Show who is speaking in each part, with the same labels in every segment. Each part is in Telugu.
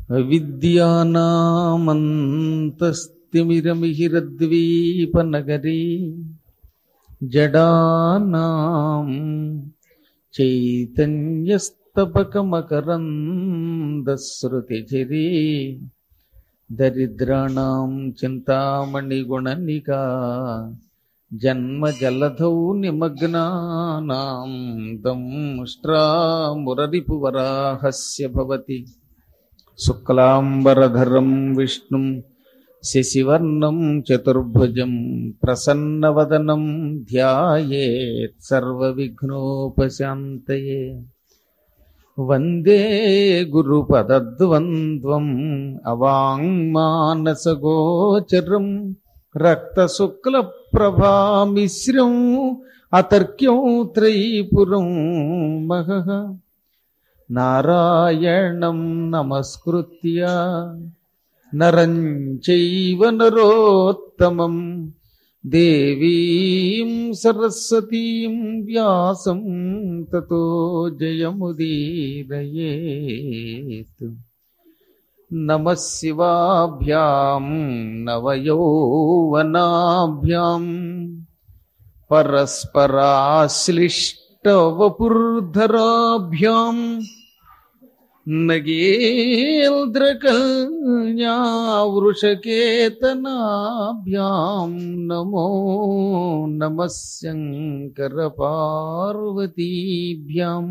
Speaker 1: అవిద్యానామంతస్తిమిరమిహిరద్వీపనగరీ జడానాం చైతన్యస్తపకమకరందశ్రుతిచిరీ దరిద్రాణం చింతామణిగుణనికా జన్మజలధౌ నిమగ్నానాం దంష్ట్రామురరిపువరాహస్య భవతి శుక్లాంబరధరం విష్ణుం శశివర్ణం చతుర్భుజం ప్రసన్నవదనం ధ్యాయేత్ సర్వవిఘ్నోపశాంతయే వందే గురుపదద్వంద్వం అవాంగ్మానసగోచరం రక్తశుక్లప్రభామిశ్రం అతర్క్యం త్రైపురం మహః నారాయణం నమస్కృత్య నరం చైవ నరోత్తమం దేవీం సరస్వతీం వ్యాసం తతో జయముదీరయేత్ నమ శివాభ్యాం నవయౌవనాభ్యాం పరస్పరాశ్లిష్టవపుర్ధరాభ్యాం నగేంద్రకల్యావృషకేతనాభ్యాం నమో నమ శంకరపార్వతీభ్యాం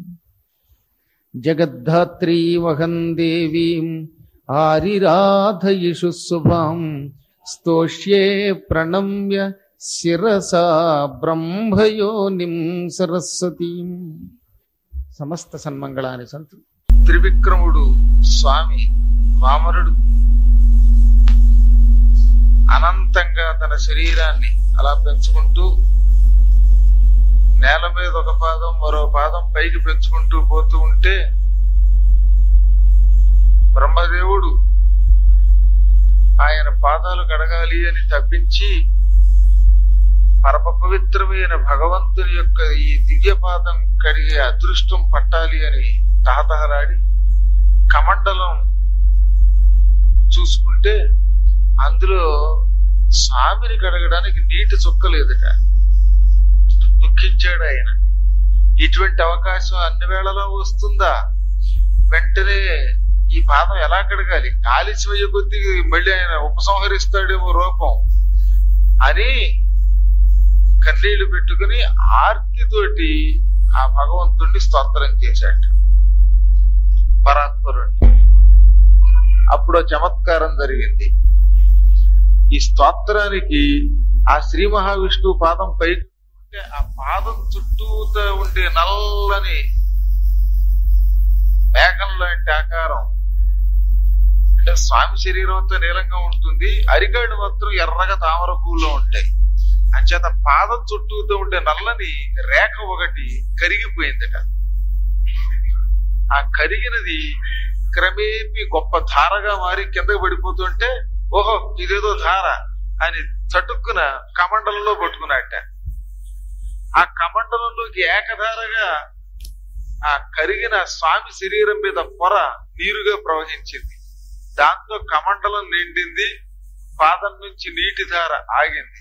Speaker 1: జగద్ధాత్రీమహం దేవీం ఆరిరాధయిషు శుభాం స్తోష్యే ప్రణమ్య శిరసా బ్రహ్మయోనిం సరస్వతీం సమస్త సన్మంగళాని సంతు
Speaker 2: త్రివిక్రముడు స్వామి వామనుడు అనంతంగా తన శరీరాన్ని అలా పెంచుకుంటూ నేల మీద ఒక పాదం మరో పాదం పైకి పెంచుకుంటూ పోతూ ఉంటే బ్రహ్మదేవుడు ఆయన పాదాలు కడగాలి అని తప్పించి పరమ పవిత్రమైన భగవంతుని యొక్క ఈ దివ్య పాదం కడిగే అదృష్టం పట్టాలి అని తహతహలాడి కమండలం చూసుకుంటే అందులో స్వామిని కడగడానికి నీటి చుక్క లేదుట దుఃఖించాడు ఆయన ఇటువంటి అవకాశం అన్ని వేళలో వస్తుందా వెంటనే ఈ పాదం ఎలా కడగాలి ఆలస్యమయ్యే కొద్దీ మళ్ళీ ఆయన ఉపసంహరిస్తాడేమో రూపం అని కన్నీళ్లు పెట్టుకుని ఆర్తితోటి ఆ భగవంతుణ్ణి స్తోత్రం చేశాడు పరాత్పరుణ్ణి అప్పుడు చమత్కారం జరిగింది ఈ స్తోత్రానికి ఆ శ్రీ మహావిష్ణువు పాదం పైకి ఉంటే ఆ పాదం చుట్టూతో ఉండే నల్లని మేఘం లాంటి ఆకారం అంటే స్వామి శరీరం అంతా నీలంగా ఉంటుంది అరికాడు మాత్రం ఎర్రగా తామర పువ్వులో ఉంటాయి అంచేత పాదం చుట్టూతో ఉండే నల్లని రేఖ ఒకటి కరిగిపోయిందట ఆ కరిగినది క్రమేపీ గొప్ప ధారగా మారి కిందకి పడిపోతుంటే ఓహో ఇదేదో ధార అని చటుక్కున కమండలంలో పట్టుకున్నట్ట ఆ కమండలంలోకి ఏకధారగా ఆ కరిగిన స్వామి శరీరం మీద పొర నీరుగా ప్రవహించింది దాంతో కమండలం నిండింది పాదం నుంచి నీటి ధార ఆగింది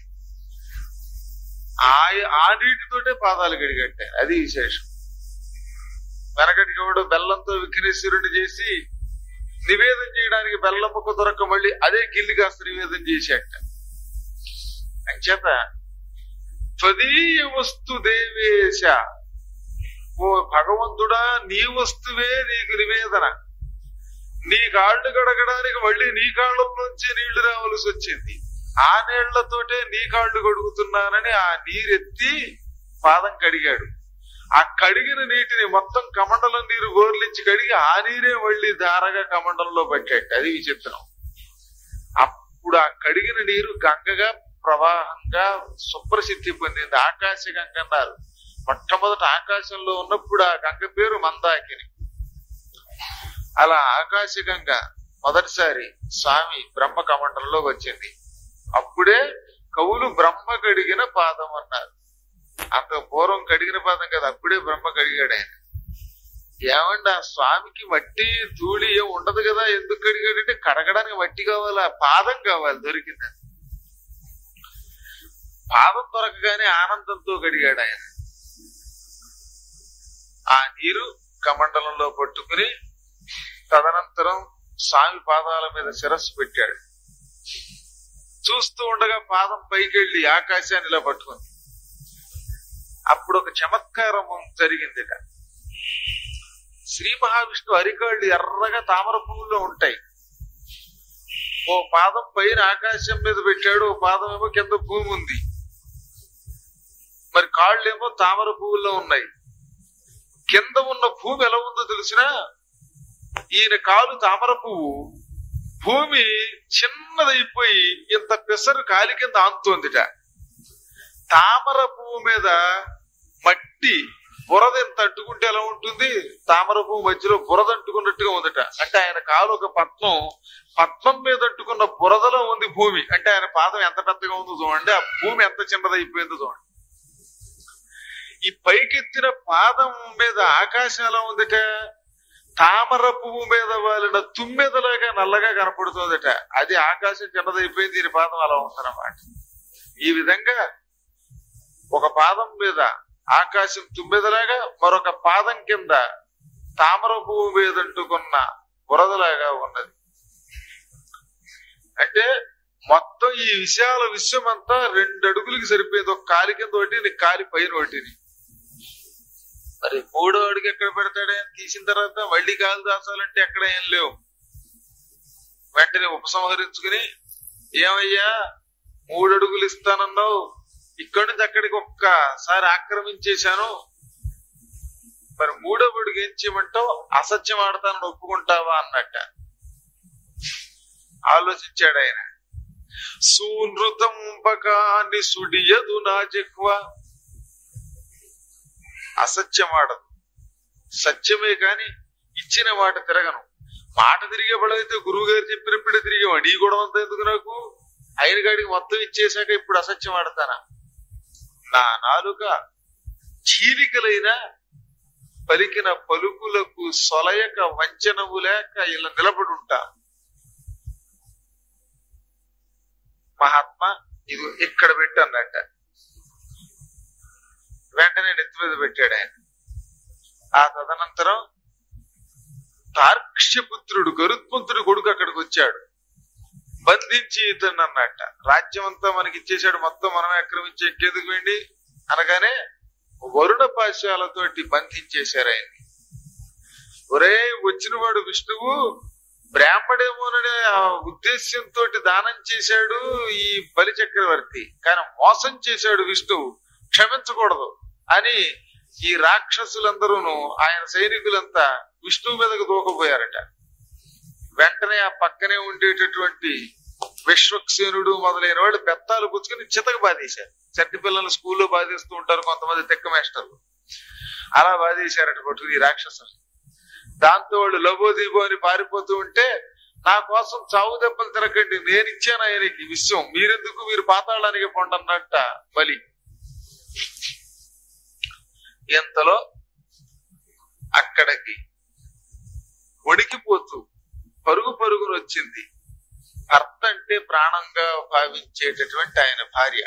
Speaker 2: ఆ ఆ నీటితోటే పాదాలు గడిగట్టాయి అది విశేషం వెనకటికి ఎవడు బెల్లంతో విఘ్నేశ్వరుని చేసి నివేదన చేయడానికి బెల్లం ముక్క దొరక మళ్ళీ అదే కిల్లి కాస్త నివేదన చేసేట అంచేత త్వదీయ వస్తు దేవేశ ఓ భగవంతుడా నీ వస్తువే నీకు నివేదన నీ కాళ్ళు కడగడానికి మళ్ళీ నీ కాళ్ళ నుంచి నీళ్లు రావాల్సి వచ్చింది ఆ నీళ్లతోటే నీ కాళ్ళు కడుగుతున్నానని ఆ నీరెత్తి పాదం కడిగాడు ఆ కడిగిన నీటిని మొత్తం కమండలం నీరు గోర్లించి కడిగి ఆ నీరే మళ్ళీ ధారగా కమండలంలో పట్టాడు అది విచిత్రం అప్పుడు ఆ కడిగిన నీరు గంగగా ప్రవాహంగా సుప్రసిద్ధి పొందింది ఆకాశ గంగ అన్నారు మొట్టమొదట ఆకాశంలో ఉన్నప్పుడు ఆ గంగ పేరు మందాకిని అలా ఆకాశగంగ మొదటిసారి స్వామి బ్రహ్మ కమండలంలో వచ్చింది అప్పుడే కవులు బ్రహ్మ కడిగిన పాదం అన్నారు అంత పూర్వం కడిగిన పాదం కదా అప్పుడే బ్రహ్మ కడిగాడు ఆయన ఏమండి ఆ స్వామికి మట్టి ధూళి ఏం ఉండదు కదా ఎందుకు కడిగాడంటే కడగడానికి మట్టి కావాలా పాదం కావాలి దొరికింది పాదం దొరకగానే ఆనందంతో కడిగాడు ఆయన ఆ నీరు కమండలంలో పట్టుకుని తదనంతరం స్వామి పాదాల మీద శిరస్సు పెట్టాడు చూస్తూ ఉండగా పాదం పైకెళ్ళి ఆకాశాన్ని ఇలా పట్టుకుంది అప్పుడు ఒక చమత్కారం జరిగిందిట శ్రీ మహావిష్ణు అరికాళ్ళు ఎర్రగా తామర పువ్వుల్లో ఉంటాయి ఓ పాదం పైన ఆకాశం మీద పెట్టాడు ఓ పాదం ఏమో కింద భూమి ఉంది మరి కాళ్ళేమో తామర పువ్వుల్లో ఉన్నాయి కింద ఉన్న భూమి ఎలా ఉందో తెలిసినా ఈయన కాలు తామర పువ్వు భూమి చిన్నదైపోయి ఇంత పెసరు కాలి కింద ఆంతోందిట తామర పువ్వు మీద మట్టి బురద ఎంత అంటుకుంటే ఎలా ఉంటుంది తామర పువ్వు మధ్యలో బురద అంటుకున్నట్టుగా ఉందట అంటే ఆయన కాలు ఒక పద్మం పద్మం మీద అంటుకున్న బురదలో ఉంది భూమి అంటే ఆయన పాదం ఎంత పెద్దగా ఉందో చూడండి ఆ భూమి ఎంత చిన్నదైపోయిందో చూడండి ఈ పైకెత్తిన పాదం మీద ఆకాశం ఎలా ఉందట తామర పువ్వు మీద వాలిన తుమ్మెదలాగా నల్లగా కనపడుతుందట అది ఆకాశం చిన్నదైపోయింది దీని పాదం అలా ఉందన్నమాట ఈ విధంగా ఒక పాదం మీద ఆకాశం తుమ్మెదలాగా మరొక పాదం కింద తామర పువ్వు మీద అంటుకున్న బురదలాగా ఉన్నది అంటే మొత్తం ఈ విశాల విశ్వం అంతా రెండు అడుగులకి సరిపోయింది ఒక కాలి కింద ఒకటి నీ కాలి పైన ఒకటిని మరి మూడో అడుగు ఎక్కడ పెడతాడే తీసిన తర్వాత మళ్ళీ కాలు దాచాలంటే ఎక్కడ ఏం లేవు వెంటనే ఉపసంహరించుకుని ఏమయ్యా మూడు అడుగులు ఇస్తానన్నావు ఇక్కడి నుంచి అక్కడికి ఒక్కసారి ఆక్రమించేశాను మరి మూడో అడుగు ఏం చేయమంటావు అసత్యం ఆడతానని ఒప్పుకుంటావా అన్నట్ట ఆలోచించాడు ఆయన సూనృతం పకాని సుడియదు నా జక్వ అసత్యమాడదు సత్యమే కాని ఇచ్చిన మాట తిరగను మాట తిరిగే పడైతే గురువు గారు చెప్పినప్పుడే తిరిగేవాడు ఈ గొడవ అంతా ఎందుకు నాకు ఆయన గాడికి మొత్తం ఇచ్చేశాక ఇప్పుడు అసత్యం ఆడతానా నా నాలుక చీలికలైన పలికిన పలుకులకు సొలయక వంచనము లేక ఇలా నిలబడి ఉంటా మహాత్మా ఇది ఇక్కడ పెట్టి అన్నట్ట వెంటనే నెత్తి మీద పెట్టాడు ఆయన ఆ తదనంతరం తార్క్ష్యపుత్రుడు గరుత్మంతుడి కొడుకు అక్కడికి వచ్చాడు బంధించి ఇతను అన్నట్ట రాజ్యం అంతా మనకి ఇచ్చేసాడు మొత్తం మనమే ఆక్రమించి ఎక్కేందుకు వేండి అనగానే వరుణ పాశాలతోటి బంధించేశారు ఆయన్ని ఒరే వచ్చినవాడు విష్ణువు బ్రాహ్మడేమోననే ఆ ఉద్దేశ్యంతో దానం చేశాడు ఈ బలి చక్రవర్తి కానీ మోసం చేశాడు విష్ణువు క్షమించకూడదు అని ఈ రాక్షసులందరూను ఆయన సైనికులంతా విష్ణువు మీదకు దూకపోయారట వెంటనే ఆ పక్కనే ఉండేటటువంటి విశ్వక్సేనుడు మొదలైన వాళ్ళు బెత్తాలు పుచ్చుకుని చితక బాధేశారు చట్టి పిల్లలు స్కూల్లో బాధేస్తూ ఉంటారు కొంతమంది తెక్క మేస్టర్లు అలా బాధేశారట పట్టుకుని ఈ రాక్షసులు దాంతో వాళ్ళు లబోదీబో అని పారిపోతూ ఉంటే నా కోసం చావు దెబ్బలు తిరగండి నేను ఇచ్చాను ఆయనకి విశ్వం మీరెందుకు మీరు పాతాళానికి పొండన్నట్ట బలి ఎంతలో అక్కడికి వణికిపోతూ పరుగు పరుగును వచ్చింది భర్త అంటే ప్రాణంగా భావించేటటువంటి ఆయన భార్య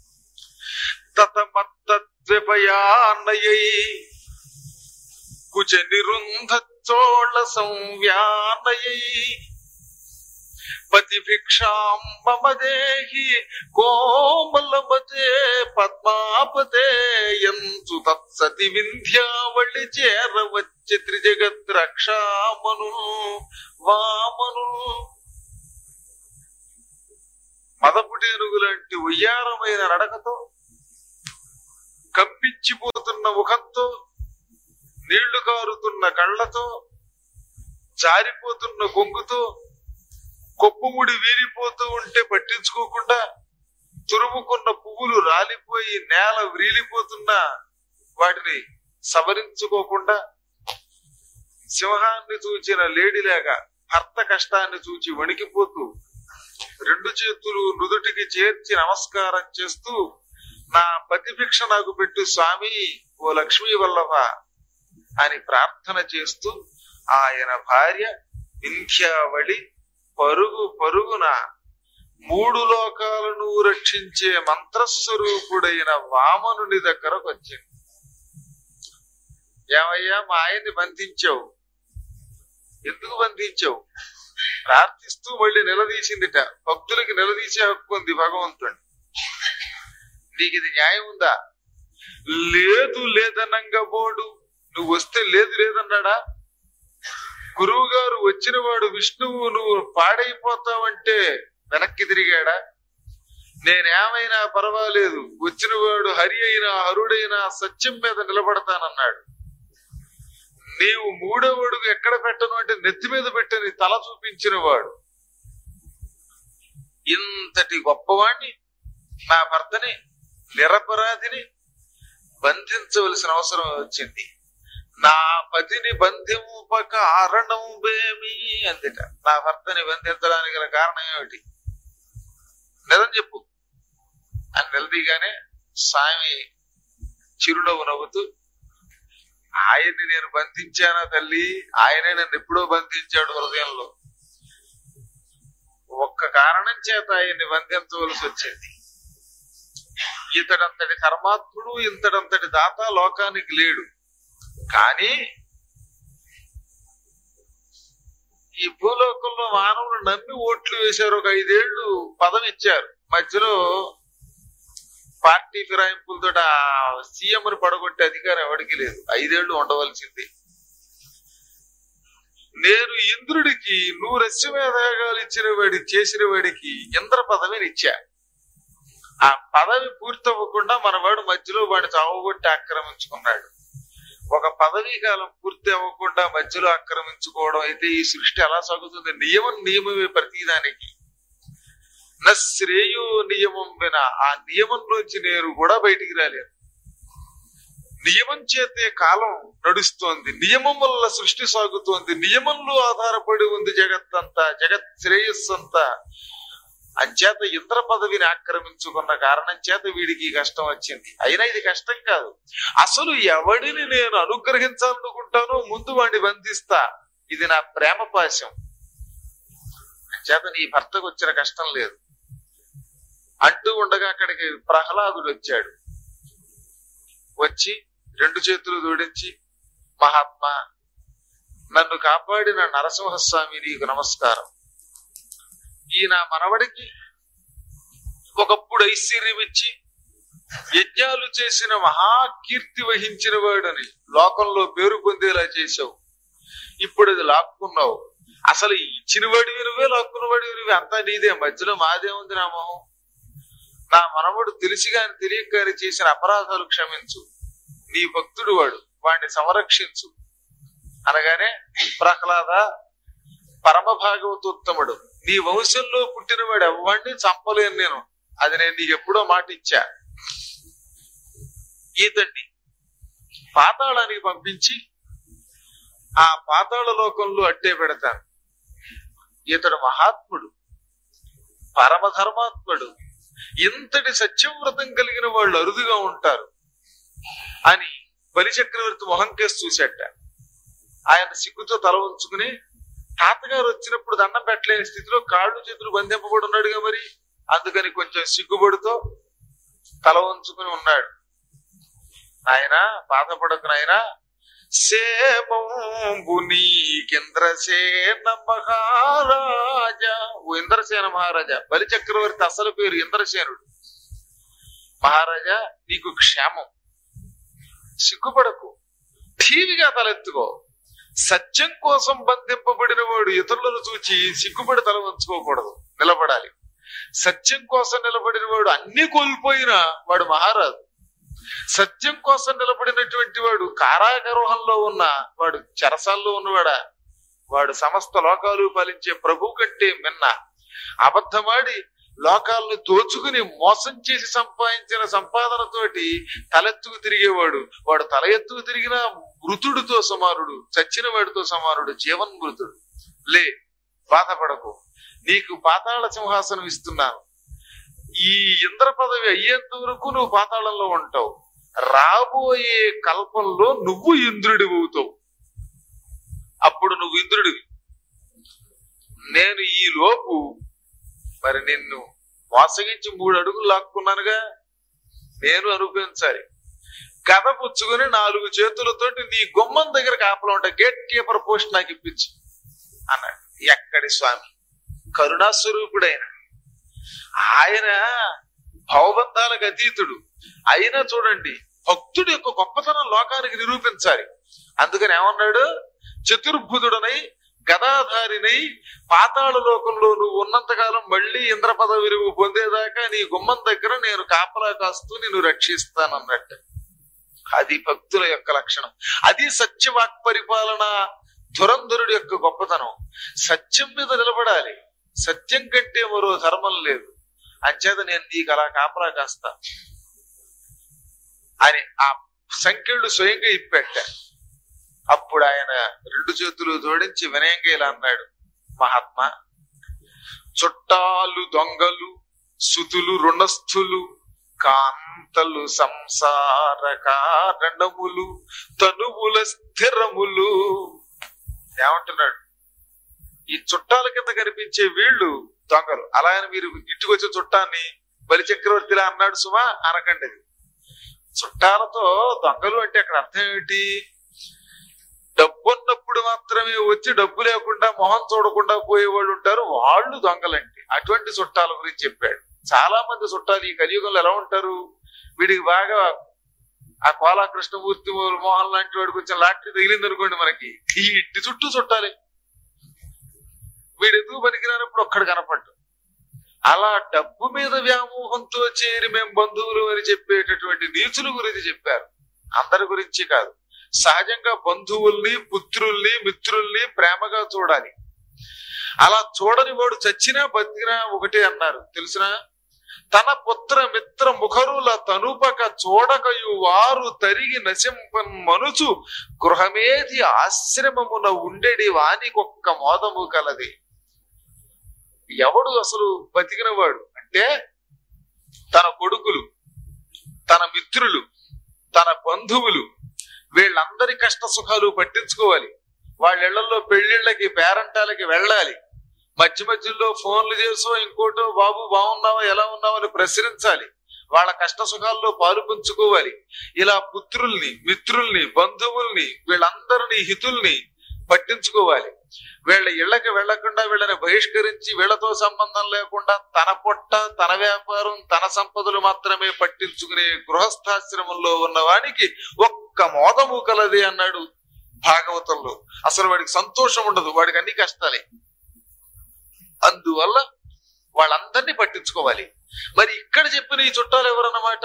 Speaker 2: తతమత్తద్విపయాన్నయై కుచ నిరుంధ చోళ సంవ్యానయై పతి భిక్షాం మమ దేహి కోమలమతే పద్మాపతే ఎంతు తత్సతి వింధ్యావళి చేరవచ్చి త్రిజగత్ రక్షామను వామను మదపుటేనుగు లాంటి ఉయ్యారమైన నడకతో కంపించిపోతున్న ముఖంతో నీళ్లు కారుతున్న కళ్ళతో జారిపోతున్న కొంగుతో కొప్పుముడి వీరిపోతూ ఉంటే పట్టించుకోకుండా తురుముకున్న పువ్వులు రాలిపోయి నేల వ్రీలిపోతున్న వాటిని సవరించుకోకుండా సింహాన్ని చూచిన లేడిలాగా భర్త కష్టాన్ని చూచి వణికిపోతూ రెండు చేతులు నుదుటికి చేర్చి నమస్కారం చేస్తూ నా ప్రతిభిక్ష నాకు పెట్టు స్వామి ఓ లక్ష్మీ వల్లభ అని ప్రార్థన చేస్తూ ఆయన భార్య వింధ్యావళి పరుగు పరుగున మూడు లోకాలను రక్షించే మంత్రస్వరూపుడైన వామనుని దగ్గరకు వచ్చింది ఏమయ్యా మా ఆయన్ని బంధించావు ఎందుకు బంధించావు ప్రార్థిస్తూ మళ్ళీ నిలదీసిందిట భక్తులకి నిలదీసే హక్కు ఉంది భగవంతుడు నీకు ఇది న్యాయం ఉందా లేదు లేదనంగా బోడు నువ్వు వస్తే లేదు లేదన్నాడా గురువు గారు వచ్చిన వాడు విష్ణువు నువ్వు పాడైపోతావంటే వెనక్కి తిరిగాడా నేనేమైనా పర్వాలేదు వచ్చిన వాడు హరి అయినా హరుడైనా సత్యం మీద నిలబడతానన్నాడు నీవు మూడవడుగు ఎక్కడ పెట్టను అంటే నెత్తి మీద పెట్టని తల చూపించిన వాడు ఇంతటి గొప్పవాణ్ణి నా భర్తని నిరపరాధిని బంధించవలసిన అవసరం వచ్చింది నా పతిని బంధింప కారణం బేమి అందిట నా భర్తని బంధించడానికి గల కారణం ఏమిటి నిజం చెప్పు అని నిలదీగానే స్వామి చిరునవ్వు నవ్వుతూ ఆయన్ని నేను బంధించానా తల్లి ఆయనే నన్ను ఎప్పుడో బంధించాడు హృదయంలో ఒక్క కారణం చేత ఆయన్ని బంధించవలసి వచ్చింది ఇతడంతటి కర్మాత్ముడు ఇంతడంతటి దాత లోకానికి లేడు కానీ ఈ భూలోకంలో మానవులు నమ్మి ఓట్లు వేశారు ఒక ఐదేళ్లు పదం ఇచ్చారు మధ్యలో పార్టీ ఫిరాయింపులతో ఆ సీఎంని పడగొట్టే అధికారం ఎవరికి లేదు ఐదేళ్లు ఉండవలసింది నేను ఇంద్రుడికి నువ్వు రస్యమేధాగాలు ఇచ్చిన వాడి చేసిన వాడికి ఇంద్ర పదవిని ఇచ్చా ఆ పదవి పూర్తవ్వకుండా మనవాడు మధ్యలో వాడిని చావగొట్టి ఆక్రమించుకున్నాడు ఒక పదవీ కాలం పూర్తి అవ్వకుండా మధ్యలో ఆక్రమించుకోవడం అయితే ఈ సృష్టి ఎలా సాగుతుంది నియమం నియమమే ప్రతిదానికి నా శ్రేయో నియమం విన ఆ నియమంలోంచి నేను కూడా బయటికి రాలేను నియమం చేతే కాలం నడుస్తోంది నియమం వల్ల సృష్టి సాగుతోంది నియమంలో ఆధారపడి ఉంది జగత్తంతా జగత్ శ్రేయస్సు అంతా అంచేత ఇంద్ర పదవిని ఆక్రమించుకున్న కారణం చేత వీడికి ఈ కష్టం వచ్చింది అయినా ఇది కష్టం కాదు అసలు ఎవడిని నేను అనుగ్రహించాలనుకుంటానో ముందు వాడిని బంధిస్తా ఇది నా ప్రేమ పాశం అంచేత నీ భర్తకు వచ్చిన కష్టం లేదు అంటూ ఉండగా అక్కడికి ప్రహ్లాదుడు వచ్చాడు వచ్చి రెండు చేతులు జోడించి మహాత్మా నన్ను కాపాడిన నరసింహస్వామి నీకు నమస్కారం ఈ నా మనవడికి ఒకప్పుడు ఐశ్వర్యం ఇచ్చి యజ్ఞాలు చేసిన మహాకీర్తి వహించిన వాడని లోకంలో పేరు పొందేలా చేశావు ఇప్పుడు అది లాక్కున్నావు అసలు ఇచ్చిన వాడివి నువ్వే లాక్కున్న వాడివి నువ్వే అంతా నీదే మధ్యలో మాదేముంది నా మొహం నా మనవడు తెలిసి గాని తెలియక గాని చేసిన అపరాధాలు క్షమించు నీ భక్తుడు వాడు వాడిని సంరక్షించు అనగానే ప్రహ్లాద పరమ భాగవతోత్తముడు నీ వంశంలో పుట్టినవాడు ఎవరిని చంపలేను నేను అది నేను నీకు ఎప్పుడో మాట ఇచ్చా ఈతండి పాతాళానికి పంపించి ఆ పాతాళ లోకంలో అట్టే పెడతాను ఇతడు మహాత్ముడు పరమధర్మాత్ముడు ఇంతటి సత్యవ్రతం కలిగిన వాళ్ళు అరుదుగా ఉంటారు అని బలిచక్రవర్తి మొహం కేసు చూశాట ఆయన సిగ్గుతో తల ఉంచుకుని తాతగారు వచ్చినప్పుడు దండం పెట్టలేని స్థితిలో కాళ్ళు చేతులు బంధింపబడి ఉన్నాడుగా మరి అందుకని కొంచెం సిగ్గుబడితో తల ఉంచుకుని ఉన్నాడు ఆయన బాధపడకు నాయన సేమంబు నీకింద్రసేన మహారాజా ఓ ఇంద్రసేన మహారాజా బలి చక్రవర్తి అసలు పేరు ఇంద్రసేనుడు మహారాజా నీకు క్షేమం సిగ్గుపడకు ఠీవిగా తలెత్తుకో సత్యం కోసం బంధింపబడిన వాడు ఇతరులను చూచి సిగ్గుపడి తల వంచుకోకూడదు నిలబడాలి సత్యం కోసం నిలబడిన వాడు అన్ని కోల్పోయినా వాడు మహారాజు సత్యం కోసం నిలబడినటువంటి వాడు కారాగృహంలో ఉన్న వాడు చెరసాల్లో ఉన్నవాడా వాడు సమస్త లోకాలు పాలించే ప్రభు కంటే మిన్న అబద్ధమాడి లోకాలను దోచుకుని మోసం చేసి సంపాదించిన సంపాదనతోటి తలెత్తుకు తిరిగేవాడు వాడు తల ఎత్తుకు తిరిగిన మృతుడితో సమానుడు చచ్చిన వాడితో సమానుడు జీవన్ మృతుడు లే బాధపడకు నీకు పాతాళ సింహాసనం ఇస్తున్నాను ఈ ఇంద్ర పదవి అయ్యేంత వరకు నువ్వు పాతాళంలో ఉంటావు రాబోయే కల్పంలో నువ్వు ఇంద్రుడి అవుతావు అప్పుడు నువ్వు ఇంద్రుడివి నేను ఈ లోపు మరి నిన్ను మోసగించి మూడు అడుగులు లాక్కున్నానుగా నేను అనుభవించాలి గద పుచ్చుకొని నాలుగు చేతులతోటి నీ గుమ్మం దగ్గర కాపలా ఉంటా గేట్ కీపర్ పోస్ట్ నాకు ఇప్పించు అన్నాడు ఎక్కడి స్వామి కరుణాస్వరూపుడైన ఆయన భవబంధాలకు అతీతుడు అయినా చూడండి భక్తుడి యొక్క గొప్పతనం లోకానికి నిరూపించాలి అందుకని ఏమన్నాడు చతుర్భుజుడనై గదాధారినై పాతాళ లోకంలో నువ్వు ఉన్నంతకాలం మళ్ళీ ఇంద్ర పదవి నువ్వు పొందేదాకా నీ గుమ్మం దగ్గర నేను కాపలా కాస్తూ నిన్ను రక్షిస్తానన్నట్టు అది భక్తుల యొక్క లక్షణం అది సత్యవాక్ పరిపాలన ధురంధరుడి యొక్క గొప్పతనం సత్యం మీద నిలబడాలి సత్యం కంటే మరో ధర్మం లేదు అంచేత నేను నీకు అలా కాపలా కాస్తా అని ఆ సంఖ్యలు స్వయంగా ఇప్పెట్ట అప్పుడు ఆయన రెండు చేతులు జోడించి వినయంగా ఇలా అన్నాడు మహాత్మా చుట్టాలు దొంగలు సుతులు రుణస్థులు కాంతలు సంసార కారణములు తనువుల స్థిరములు ఏమంటున్నాడు ఈ చుట్టాల కింద కనిపించే వీళ్ళు దొంగలు అలా అని మీరు ఇంటికి వచ్చే చుట్టాన్ని బలి చక్రవర్తిలా అన్నాడు సుమా అనకండి అది. చుట్టాలతో దొంగలు అంటే అక్కడ అర్థం ఏమిటి డబ్బు ఉన్నప్పుడు మాత్రమే వచ్చి డబ్బు లేకుండా మొహం చూడకుండా పోయేవాళ్ళు ఉంటారు వాళ్ళు దొంగలండి అటువంటి చుట్టాల గురించి చెప్పాడు చాలా మంది చుట్టాలు ఈ కలియుగంలో ఎలా ఉంటారు వీడికి బాగా ఆ కోలా కృష్ణమూర్తి మోహన్ లాంటి వాడికి వచ్చిన లాటరీ తగిలింది అనుకోండి మనకి ఈ ఇంటి చుట్టూ చుట్టాలి వీడు ఎందుకు పనికిరానప్పుడు ఒక్కడు కనపడ్డు అలా డబ్బు మీద వ్యామోహంతో చేరి మేము బంధువులు అని చెప్పేటటువంటి నీచుల గురించి చెప్పారు అందరి గురించి కాదు సహజంగా బంధువుల్ని పుత్రుల్ని మిత్రుల్ని ప్రేమగా చూడాలి అలా చూడని వాడు చచ్చినా బతికినా ఒకటే అన్నారు తెలిసిన తన పుత్ర మిత్ర ముఖరుల తనుపక చూడకయు వారు తరిగి నశింపన్ మనుచు గృహమేది ఆశ్రమమున ఉండెడి వానికొక్క మోదము కలది ఎవడు అసలు బతికినవాడు అంటే తన కొడుకులు తన మిత్రులు తన బంధువులు వీళ్ళందరి కష్ట సుఖాలు పట్టించుకోవాలి వాళ్ళ ఇళ్లలో పెళ్లిళ్ళకి పేరంటాలకి వెళ్ళాలి మధ్య మధ్యలో ఫోన్లు చేసో ఇంకోటో బాబు బాగున్నావా ఎలా ఉన్నావా అని ప్రశ్నించాలి వాళ్ళ కష్ట సుఖాల్లో పాలు పంచుకోవాలి ఇలా పుత్రుల్ని మిత్రుల్ని బంధువుల్ని వీళ్ళందరినీ హితుల్ని పట్టించుకోవాలి వీళ్ళ ఇళ్ళకి వెళ్లకుండా వీళ్ళని బహిష్కరించి వీళ్ళతో సంబంధం లేకుండా తన పొట్ట తన వ్యాపారం తన సంపదలు మాత్రమే పట్టించుకునే గృహస్థాశ్రమంలో ఉన్న వాడికి ఒక్క మోదము కలది అన్నాడు భాగవతంలో అసలు వాడికి సంతోషం ఉండదు వాడికి అన్ని కష్టాలే అందువల్ల వాళ్ళందరినీ పట్టించుకోవాలి మరి ఇక్కడ చెప్పిన ఈ చుట్టాలు ఎవరన్నమాట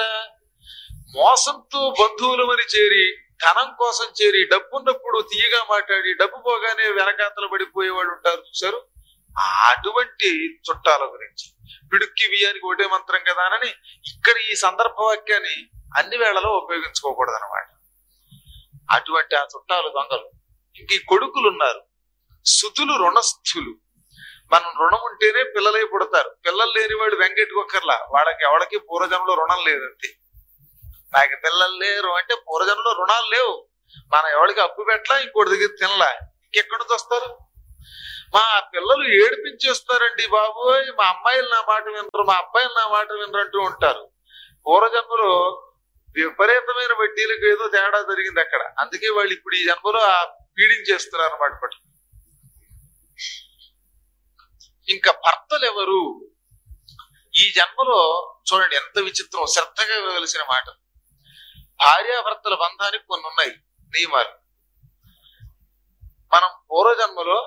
Speaker 2: మోసంతో బంధువులమని చేరి ధనం కోసం చేరి డబ్బున్నప్పుడు తీయగా మాట్లాడి డబ్బు పోగానే వెనకాతలు పడిపోయేవాళ్ళు ఉంటారు చూసారు అటువంటి చుట్టాల గురించి పిడుక్కి బియ్యానికి ఒకటే మంత్రం కదా అని ఇక్కడ ఈ సందర్భ వాక్యాన్ని అన్ని వేళలో ఉపయోగించుకోకూడదు అనమాట అటువంటి ఆ చుట్టాలు దొంగలు ఇంక ఈ కొడుకులు ఉన్నారు సుతులు రుణస్థులు మనం రుణం ఉంటేనే పిల్లలై పుడతారు పిల్లలు లేని వాడు వెంకటకొక్కర్లా వాళ్ళకి ఎవరికి పూర్వజన్మలో రుణం లేదంతే నాకు పిల్లలు లేరు అంటే పూర్వజన్మలో రుణాలు లేవు మనం ఎవరికి అప్పు పెట్టలా ఇంకోటి దగ్గర తినలా ఇంకెక్కడి నుంచి వస్తారు మా పిల్లలు ఏడిపించేస్తారండి బాబు మా అమ్మాయిలు నా మాట వినరు మా అబ్బాయిలు నా మాట వినరు అంటూ ఉంటారు పూర్వజన్మలో విపరీతమైన వడ్డీలకు ఏదో తేడా జరిగింది అక్కడ అందుకే వాళ్ళు ఇప్పుడు ఈ జన్మలో ఆ పీడించేస్తున్నారు అనమాట పట్టు ఇంకా భర్తలు ఎవరు ఈ జన్మలో చూడండి ఎంత విచిత్రం శ్రద్ధగా ఇవ్వవలసిన మాట భార్యాభర్తల బంధానికి కొన్ని ఉన్నాయి నియమాలు మనం పూర్వజన్మలో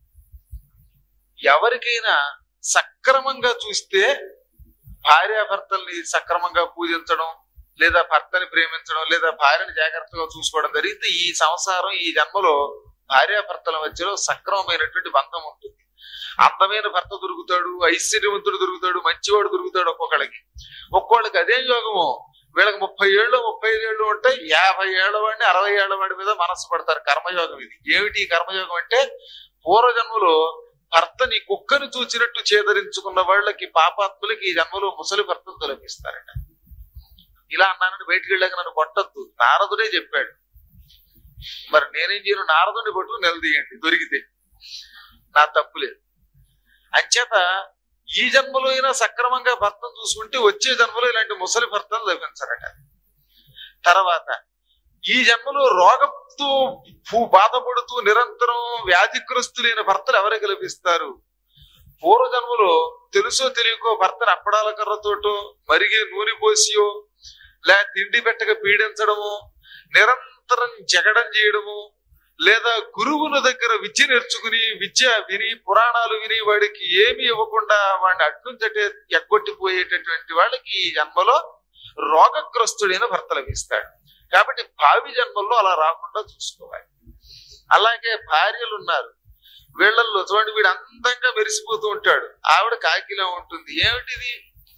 Speaker 2: ఎవరికైనా సక్రమంగా చూస్తే భార్యాభర్తల్ని సక్రమంగా పూజించడం లేదా భర్తని ప్రేమించడం లేదా భార్యని జాగ్రత్తగా చూసుకోవడం జరిగితే ఈ సంసారం ఈ జన్మలో భార్యాభర్తల మధ్యలో సక్రమమైనటువంటి బంధం ఉంటుంది అందమైన భర్త దొరుకుతాడు ఐశ్వర్యవంతుడు దొరుకుతాడు మంచివాడు దొరుకుతాడు ఒక్కొక్కడికి ఒక్కొక్కడికి అదే యోగము వీళ్ళకి ముప్పై ఏళ్ళు ముప్పై ఐదు ఏళ్ళు ఉంటాయి యాభై ఏళ్ళ వాడిని అరవై ఏళ్ల వాడి మీద మనసు పడతారు కర్మయోగం ఇది ఏమిటి ఈ కర్మయోగం అంటే పూర్వజన్మలో భర్తని కుక్కను చూచినట్టు చేదరించుకున్న వాళ్ళకి పాపాత్ములకి ఈ జన్మలో ముసలి భర్తను తొలగిస్తారట ఇలా అన్నానని బయటికి వెళ్ళాక నన్ను కొట్టద్దు నారదుడే చెప్పాడు మరి నేనేం చేయను నారదుని పట్టుకుని నిలదీయండి దొరికితే నా తప్పు లేదు అంచేత ఈ జన్మలో అయినా సక్రమంగా భర్తను చూసుకుంటే వచ్చే జన్మలో ఇలాంటి ముసలి భర్తలు లభించరట తర్వాత ఈ జన్మలో రోగంతో భూ- బాధపడుతూ నిరంతరం వ్యాధిగ్రస్తులైన భర్తలు ఎవరికి లభిస్తారు పూర్వ జన్మలో తెలుసో తెలియకో భర్తను అప్పడాల కర్రతోటో మరిగే నూనె పోసియో లేక తిండి పెట్టక పీడించడము నిరంతరం జగడం చేయడము లేదా గురువుల దగ్గర విద్య నేర్చుకుని విద్య విని పురాణాలు విని వాడికి ఏమి ఇవ్వకుండా వాడిని అట్నుంచటే ఎగ్గొట్టిపోయేటటువంటి వాళ్ళకి ఈ జన్మలో రోగగ్రస్తుడైన భర్త లభిస్తాడు కాబట్టి భావి జన్మల్లో అలా రాకుండా చూసుకోవాలి అలాగే భార్యలు ఉన్నారు వీళ్ళల్లో చూడండి వీడు అందంగా మెరిసిపోతూ ఉంటాడు ఆవిడ కాకిలా ఉంటుంది ఏమిటిది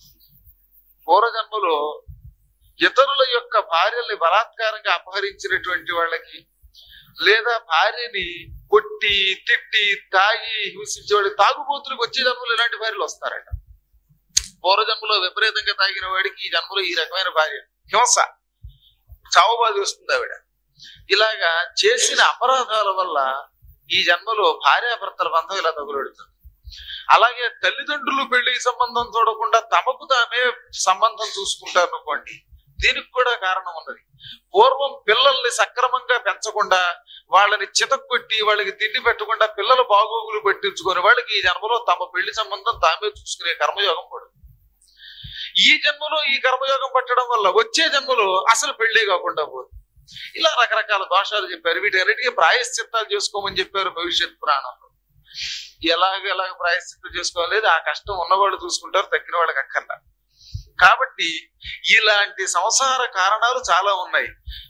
Speaker 2: పూర్వజన్మలో ఇతరుల యొక్క భార్యల్ని బలాత్కారంగా అపహరించినటువంటి వాళ్ళకి లేదా భార్యని కొట్టి తిట్టి తాగి హింసించే వాళ్ళు తాగుబోతులకు వచ్చే జన్మలో ఇలాంటి భార్యలు వస్తారట పూర్వజన్మలో విపరీతంగా తాగిన వాడికి ఈ జన్మలో ఈ రకమైన భార్య హింస చావుబాది వస్తుంది ఆవిడ ఇలాగా చేసిన అపరాధాల వల్ల ఈ జన్మలో భార్యాభర్తల బంధం ఇలా తగులెడుతుంది అలాగే తల్లిదండ్రులు పెళ్లి సంబంధం చూడకుండా తమకు తామే సంబంధం చూసుకుంటారు అనుకోండి దీనికి కూడా కారణం ఉన్నది పూర్వం పిల్లల్ని సక్రమంగా పెంచకుండా వాళ్ళని చితక్కొట్టి వాళ్ళకి తిండి పెట్టకుండా పిల్లల బాగోగులు పెట్టించుకొని వాళ్ళకి ఈ జన్మలో తమ పెళ్లి సంబంధం తామే చూసుకునే కర్మయోగం పడుతుంది ఈ జన్మలో ఈ కర్మయోగం పట్టడం వల్ల వచ్చే జన్మలో అసలు పెళ్లే కాకుండా పోతుంది ఇలా రకరకాల దోషాలు చెప్పారు వీటన్నిటికీ ప్రాయశ్చిత్తాలు చేసుకోమని చెప్పారు భవిష్యత్ పురాణంలో ఎలాగ ఎలాగ ప్రాయశ్చిత్తం చేసుకోలేదు ఆ కష్టం ఉన్నవాళ్ళు చూసుకుంటారు తక్కిన వాళ్ళకి అక్కర్లా కాబట్టి ఇలాంటి సంసార కారణాలు చాలా ఉన్నాయి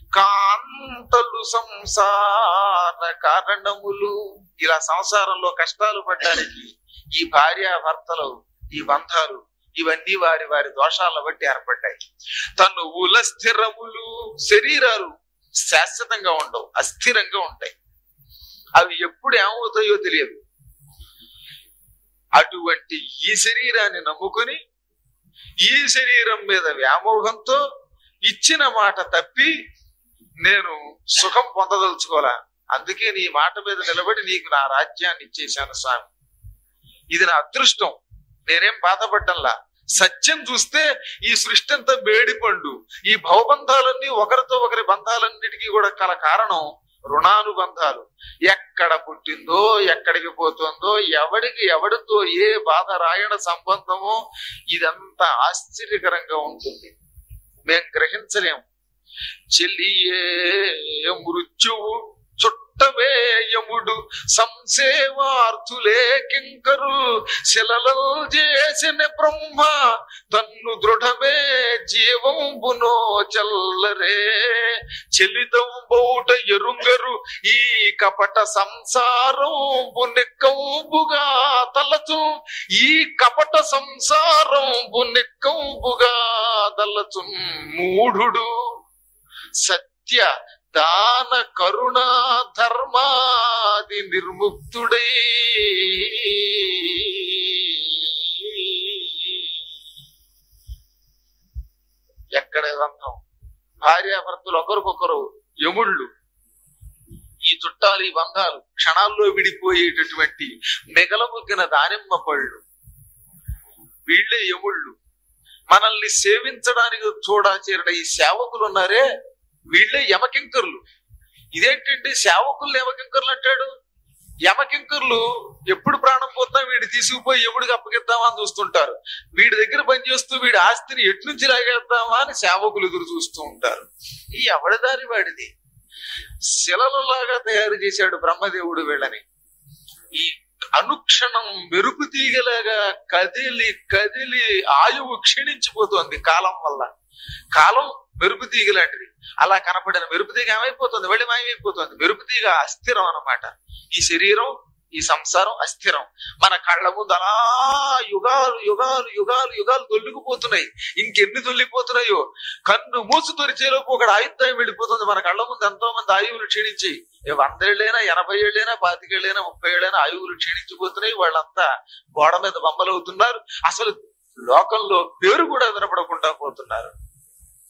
Speaker 2: కాంతలు సంసార కారణములు ఇలా సంసారంలో కష్టాలు పడ్డానికి ఈ భార్యాభర్తలు ఈ బంధాలు ఇవన్నీ వారి వారి దోషాలను బట్టి ఏర్పడ్డాయి తనువుల స్థిరములు శరీరాలు శాశ్వతంగా ఉండవు అస్థిరంగా ఉంటాయి అవి ఎప్పుడు ఏమవుతాయో తెలియదు అటువంటి ఈ శరీరాన్ని నమ్ముకొని ఈ శరీరం మీద వ్యామోహంతో ఇచ్చిన మాట తప్పి నేను సుఖం పొందదలుచుకోవాలా అందుకే నీ మాట మీద నిలబడి నీకు నా రాజ్యాన్ని ఇచ్చేశాను స్వామి ఇది నా అదృష్టం నేనేం బాధపడ్డంలా సత్యం చూస్తే ఈ సృష్టి అంతా మేడిపండు ఈ భవబంధాలన్నీ ఒకరితో ఒకరి బంధాలన్నిటికీ కూడా కల కారణం రుణానుబంధాలు ఎక్కడ పుట్టిందో ఎక్కడికి పోతుందో ఎవడికి ఎవడితో ఏ బాధ రాయణ సంబంధమో ఇదంతా ఆశ్చర్యకరంగా ఉంటుంది మేం గ్రహించలేం చెల్లియే మృత్యువు చుట్టమే యముడు సంసేవార్థులే కింకరు శిలలు చేసిన బ్రహ్మ తన్ను దృఢమే జీవంబునో చల్లరే చెల్లితం బౌట ఎరుంగరు ఈ కపట సంసారం బునెక్కంబుగా తలచు ఈ కపట సంసారం బునెక్కంబుగా తలచు మూఢుడు సత్య దాన కరుణ ధర్మాది నిర్ముక్తుడై ఎక్కడ బంధం భార్యాభర్తలు ఒకరికొకరు యముళ్ళు ఈ చుట్టాలు ఈ బంధాలు క్షణాల్లో విడిపోయేటటువంటి మిగలముగ్గిన దానిమ్మ పళ్ళు వీళ్ళే యముళ్ళు మనల్ని సేవించడానికి చూడా చేరిన ఈ సేవకులు ఉన్నారే వీళ్ళే యమకింకర్లు ఇదేంటండి సేవకులు యమకింకర్లు అంటాడు యమకింకర్లు ఎప్పుడు ప్రాణం పోతా వీడి తీసుకుపోయి ఎముడికి అప్పగిద్దామా అని చూస్తుంటారు వీడి దగ్గర పనిచేస్తూ వీడి ఆస్తిని ఎట్నుంచి లాగేద్దామా అని సేవకులు ఎదురు చూస్తూ ఉంటారు ఈ ఎవడదారి వాడిది శిలలలాగా తయారు చేశాడు బ్రహ్మదేవుడు వీళ్ళని ఈ అనుక్షణం మెరుపు తీగలాగా కదిలి కదిలి ఆయువు క్షీణించిపోతోంది కాలం వల్ల కాలం మెరుపు తీగ లాంటిది అలా కనపడిన మెరుపు తీగ ఏమైపోతుంది వెళ్ళి మాయమైపోతుంది మెరుపు తీగ అస్థిరం అన్నమాట ఈ శరీరం ఈ సంసారం అస్థిరం మన కళ్ళ ముందు అలా యుగాలు యుగాలు యుగాలు యుగాలు దొల్లికిపోతున్నాయి ఇంకెన్ని దొల్లిపోతున్నాయో కన్ను మూసు తొరిచేలోపు ఒకటి ఆయుద్ధాయం వెళ్ళిపోతుంది మన కళ్ళ ముందు ఎంతో మంది ఆయువులు క్షీణించి ఏ వంద ఏళ్ళైనా ఎనభై ఏళ్ళైనా పాతికేళ్ళైనా ముప్పై ఏళ్ళైనా ఆయువులు క్షీణించిపోతున్నాయి వాళ్ళంతా గోడ మీద బొమ్మలవుతున్నారు అసలు లోకంలో పేరు కూడా వినపడకుండా పోతున్నారు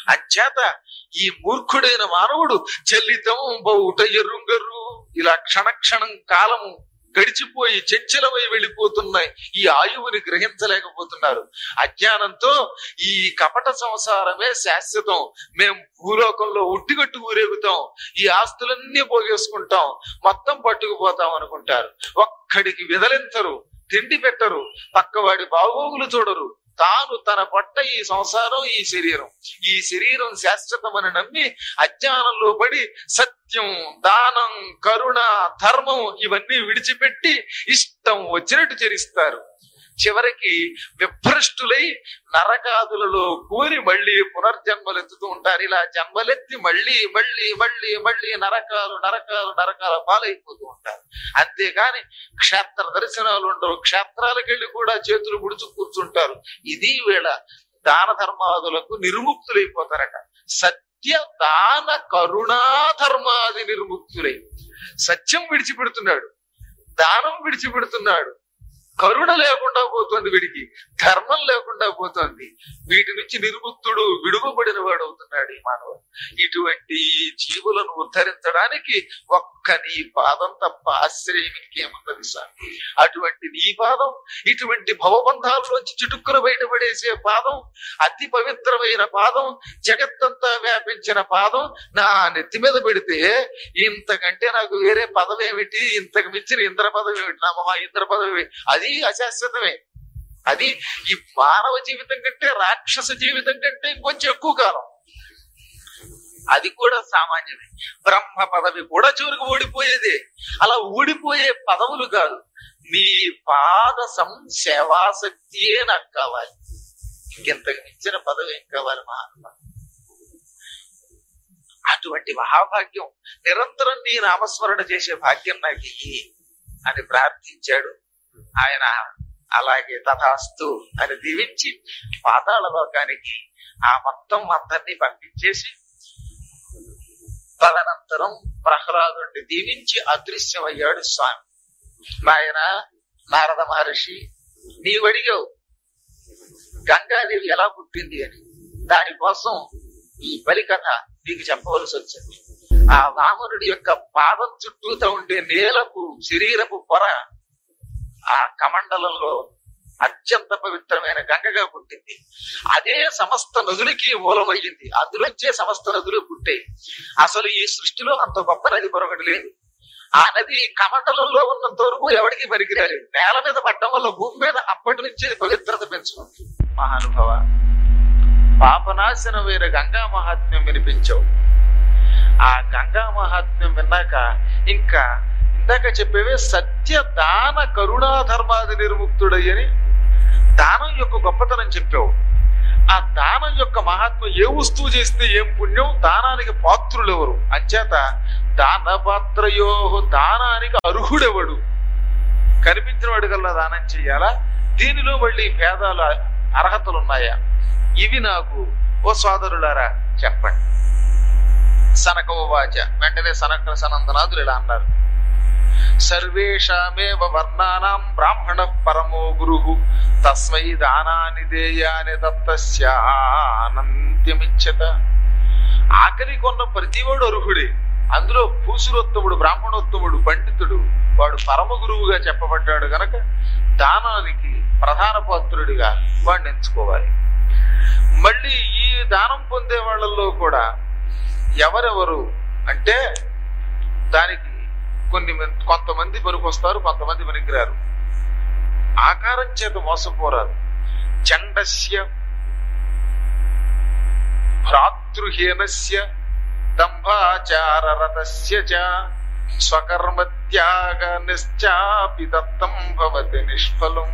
Speaker 2: అంచేత ఈ మూర్ఖుడైన మానవుడు చలితం బౌట ఎరుంగరు ఇలా క్షణక్షణం కాలము గడిచిపోయి చంచలమై వెళ్ళిపోతున్నాయి ఈ ఆయువుని గ్రహించలేకపోతున్నారు అజ్ఞానంతో ఈ కపట సంసారమే శాశ్వతం మేం భూలోకంలో ఉట్టిగట్టు ఊరేగుతాం ఈ ఆస్తులన్నీ పోగేసుకుంటాం మొత్తం పట్టుకుపోతాం అనుకుంటారు ఒక్కడికి విదలించరు తిండి పెట్టరు పక్కవాడి బాగోగులు చూడరు తాను తన పట్ట ఈ సంసారం ఈ శరీరం ఈ శరీరం శాశ్వతమని నమ్మి అజ్ఞానంలో పడి సత్యం దానం కరుణ ధర్మం ఇవన్నీ విడిచిపెట్టి ఇష్టం వచ్చినట్టు చరిస్తారు చివరికి విభ్రష్టులై నరకాదులలో కూరి మళ్ళీ పునర్జన్మలెత్తుతూ ఉంటారు ఇలా జన్మలెత్తి మళ్ళీ మళ్ళీ మళ్ళీ మళ్ళీ నరకాలు నరకాలు నరకాల పాలైపోతూ ఉంటారు అంతేగాని క్షేత్ర దర్శనాలు ఉండవు క్షేత్రాలకు వెళ్ళి కూడా చేతులు ముడుచు కూర్చుంటారు ఇది వీళ్ళ దాన ధర్మాదులకు నిర్ముక్తులైపోతారట సత్య దాన కరుణా ధర్మాది నిర్ముక్తులై సత్యం విడిచిపెడుతున్నాడు దానం విడిచిపెడుతున్నాడు కరుణ లేకుండా పోతుంది వీడికి ధర్మం లేకుండా పోతుంది వీటి నుంచి నిర్ముక్తుడు విడువబడిన వాడు అవుతున్నాడు ఈ మానవుడు ఇటువంటి జీవులను ఉద్ధరించడానికి ఒక్క నీ పాదం తప్ప ఆశ్రయం ఇంకేమున్నది స్వామి అటువంటి నీ పాదం ఇటువంటి భవబంధాల్లోంచి చిటుక్కున బయటపడేసే పాదం అతి పవిత్రమైన పాదం జగత్తంతా వ్యాపించిన పాదం నా నెత్తి మీద పెడితే ఇంతకంటే నాకు వేరే పదవి ఏమిటి ఇంతకు మించిన ఇంద్ర పదవి ఏమిటి నా మహా ఇంద్ర పదవి అది అశాశ్వతమే అది ఈ మానవ జీవితం కంటే రాక్షస జీవితం కంటే కొంచెం ఎక్కువ కాలం అది కూడా సామాన్యమే బ్రహ్మ పదవి కూడా చివరికి ఓడిపోయేదే అలా ఊడిపోయే పదవులు కాదు నీ పాద సంసేవాశక్తియే నాకు కావాలి ఇంకెంతకు మించిన పదవి ఏం కావాలి మహాత్మ అటువంటి మహాభాగ్యం నిరంతరం నీ నామస్మరణ చేసే భాగ్యం నాకు ఇయ్యి అని ప్రార్థించాడు ఆయన అలాగే తథాస్తు అని దీవించి పాతాళ లోకానికి ఆ మొత్తం అందరినీ పంపించేసి తదనంతరం ప్రహ్లాదుడిని దీవించి అదృశ్యమయ్యాడు స్వామి నాయన నారద మహర్షి నీవు అడిగావు గంగాదేవి ఎలా పుట్టింది అని దానికోసం ఈ బలి కథ నీకు చెప్పవలసి వచ్చింది ఆ వామనుడి యొక్క పాదం చుట్టూతో ఉండే నేలకు శరీరపు పొర ఆ కమండలంలో అత్యంత పవిత్రమైన గంగగా పుట్టింది అదే సమస్త నదులకి మూలమయ్యింది అందులోంచే సమస్త నదులు పుట్టాయి అసలు ఈ సృష్టిలో అంత గొప్ప నది మరొకటి లేదు ఆ నది కమండలంలో ఉన్నంత వరకు ఎవరికి పనికిరాలేదు నేల మీద పడ్డం వల్ల భూమి మీద అప్పటి నుంచి పవిత్రత పెంచుకుంది మహానుభవ పాపనాశనమైన గంగా మహాత్మ్యం వినిపించావు ఆ గంగా మహాత్మ్యం విన్నాక ఇంకా ఇందాక చెప్పేవే సత్య దాన కరుణా ధర్మాది నిర్ముక్తుడయ్యని దానం యొక్క గొప్పతనం చెప్పావు ఆ దానం యొక్క మహాత్మ ఏ వస్తువు చేస్తే ఏం పుణ్యం దానానికి పాత్రులు ఎవరు అంచేత దాన పాత్రయో దానానికి అర్హుడెవడు కనిపించిన వాడి కల్లా దానం చెయ్యాలా దీనిలో మళ్ళీ భేదాలు అర్హతలు ఉన్నాయా ఇవి నాకు ఓ సోదరులారా చెప్పండి సనకవాచ వెంటనే సనక సనందనాథులు ఇలా అన్నారు సర్వేషామేవ వర్ణానాం బ్రాహ్మణ పరమో గురు తస్మై దానాని దేయాని దత్తస్యానంత్యమిచ్చత ఆకలి కొన్న ప్రతివాడు అర్హుడే అందులో భూసురోత్తముడు బ్రాహ్మణోత్తముడు పండితుడు వాడు పరమ గురువుగా చెప్పబడ్డాడు గనక దానానికి ప్రధాన పాత్రుడిగా వాడిని ఎంచుకోవాలి మళ్ళీ ఈ దానం పొందే వాళ్ళల్లో కూడా ఎవరెవరు అంటే దానికి కొన్ని మం- కొంతమంది పనికొస్తారు కొంతమంది పనికిరారు ఆకారం చేత మోసపోరారు చండస్య భ్రాతృహీనస్య దంభాచారరతస్య చ స్వకర్మత్యాగ నిశ్చాపి దత్తం భవతి నిష్ఫలం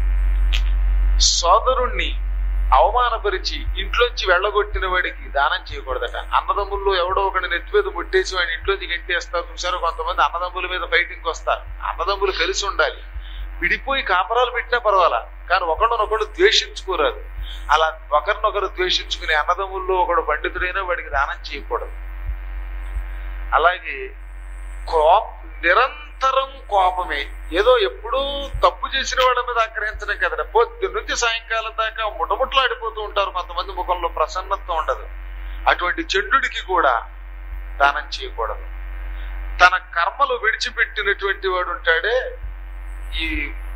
Speaker 2: సోదరుణ్ణి అవమానపరిచి ఇంట్లోంచి వెళ్ళగొట్టిన వాడికి దానం చేయకూడదట అన్నదమ్ముల్లో ఎవడో ఒకటి నెత్తిమీద ముట్టేసి వాడిని ఇంట్లోంచి గెంటేస్తారు చూసారు కొంతమంది అన్నదమ్ముల మీద ఫైటింగ్ వస్తారు అన్నదమ్ములు కలిసి ఉండాలి విడిపోయి కాపరాలు పెట్టినా పర్వాలా కానీ ఒకళ్ళనొకడు ద్వేషించుకోరాదు అలా ఒకరినొకరు ద్వేషించుకునే అన్నదమ్ముల్లో ఒకడు పండితుడైనా వాడికి దానం చేయకూడదు అలాగే కోప నిరంతరం కోపమే ఏదో ఎప్పుడూ తప్పు చేసిన వాళ్ళ మీద ఆక్రమించడం కదట పొద్దు నుంచి సాయంకాలం దాకా ముటముట్లాడిపోతూ ఉంటారు కొంతమంది ముఖంలో ప్రసన్నత ఉండదు అటువంటి చండుడికి కూడా దానం చేయకూడదు తన కర్మలు విడిచిపెట్టినటువంటి వాడు ఉంటాడే ఈ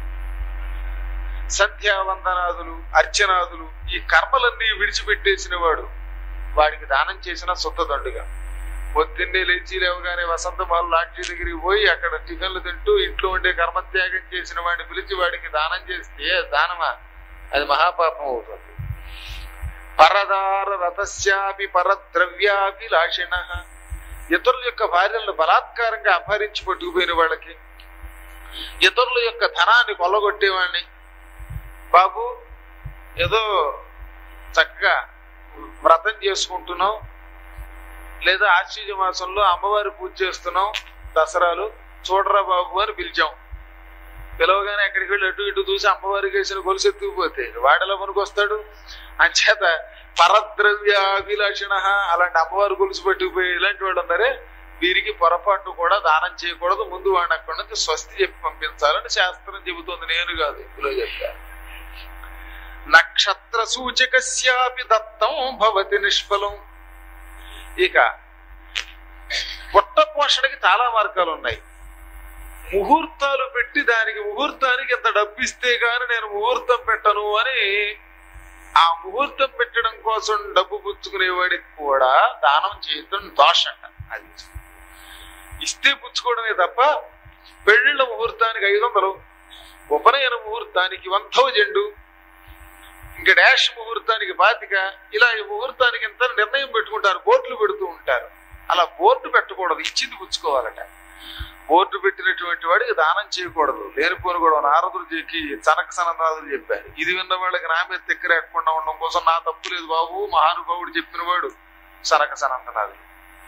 Speaker 2: సంధ్యావందనాదులు అర్చనాదులు ఈ కర్మలన్నీ విడిచిపెట్టేసిన వాడు వాడికి దానం చేసిన శుద్ధదండుగా పొద్దున్నే లేచి లేవగానే వసంతమాలు లాడ్జీ దగ్గరికి పోయి అక్కడ టిఫిన్లు తింటూ ఇంట్లో ఉండే కర్మత్యాగం చేసిన వాడిని పిలిచి వాడికి దానం చేస్తే దానమా అది మహాపాపం అవుతుంది పరదార రథస్యాపి పరద్రవ్యాపి లాషిణ ఇతరుల యొక్క భార్యలను బలాత్కారంగా అపహరించి పట్టుకుపోయిన వాళ్ళకి ఇతరుల యొక్క ధనాన్ని కొల్లగొట్టేవాడిని బాబు ఏదో చక్కగా వ్రతం చేసుకుంటున్నాం లేదా ఆశ్చర్య మాసంలో అమ్మవారి పూజ చేస్తున్నాం దసరాలు చూడరా బాబు అని పిలిచాం పిలవగానే ఎక్కడికి వెళ్ళి అటు ఇటు చూసి అమ్మవారికి వేసిన గొలుసు ఎత్తుకుపోతే వాడెలా మనకు వస్తాడు అంచేత పరద్రవ్యాభిలాషణ అలాంటి అమ్మవారి గొలుసు పెట్టుకుపోయి ఇలాంటి వాడు ఉన్నారే వీరికి పొరపాటు కూడా దానం చేయకూడదు ముందు వాడిని అక్కడి నుంచి స్వస్తి చెప్పి పంపించాలని శాస్త్రం చెబుతోంది నేను కాదు ఇందులో చెప్పా నక్షత్ర సూచకస్యాపి దత్తం భవతి నిష్ఫలం ఇక పొట్ట పోషణకి చాలా మార్గాలు ఉన్నాయి ముహూర్తాలు పెట్టి దానికి ముహూర్తానికి ఇంత డబ్బు ఇస్తే గాని నేను ముహూర్తం పెట్టను అని ఆ ముహూర్తం పెట్టడం కోసం డబ్బు పుచ్చుకునేవాడికి కూడా దానం చేయటం దోషంట అది ఇస్తే పుచ్చుకోవడమే తప్ప పెళ్లిళ్ళ ముహూర్తానికి ఐదు వందలు ఉపనయన ముహూర్తానికి వన్ థౌజండ్ ఇంకా డాష్ ముహూర్తానికి బాతిక ఇలా ఈ ముహూర్తానికి ఎంత నిర్ణయం పెట్టుకుంటారు బోర్డులు పెడుతూ ఉంటారు అలా బోర్డు పెట్టకూడదు ఇచ్చింది పుచ్చుకోవాలట బోర్డు పెట్టినటువంటి వాడికి దానం చేయకూడదు లేనిపోని కూడా నారదులు చెక్కి చనక సననాథులు చెప్పారు ఇది విన్న వాళ్ళకి నా మీద తెక్కరేకుండా ఉండడం కోసం నా తప్పు లేదు బాబు మహానుభావుడు చెప్పిన వాడు సనక సనందనాథులు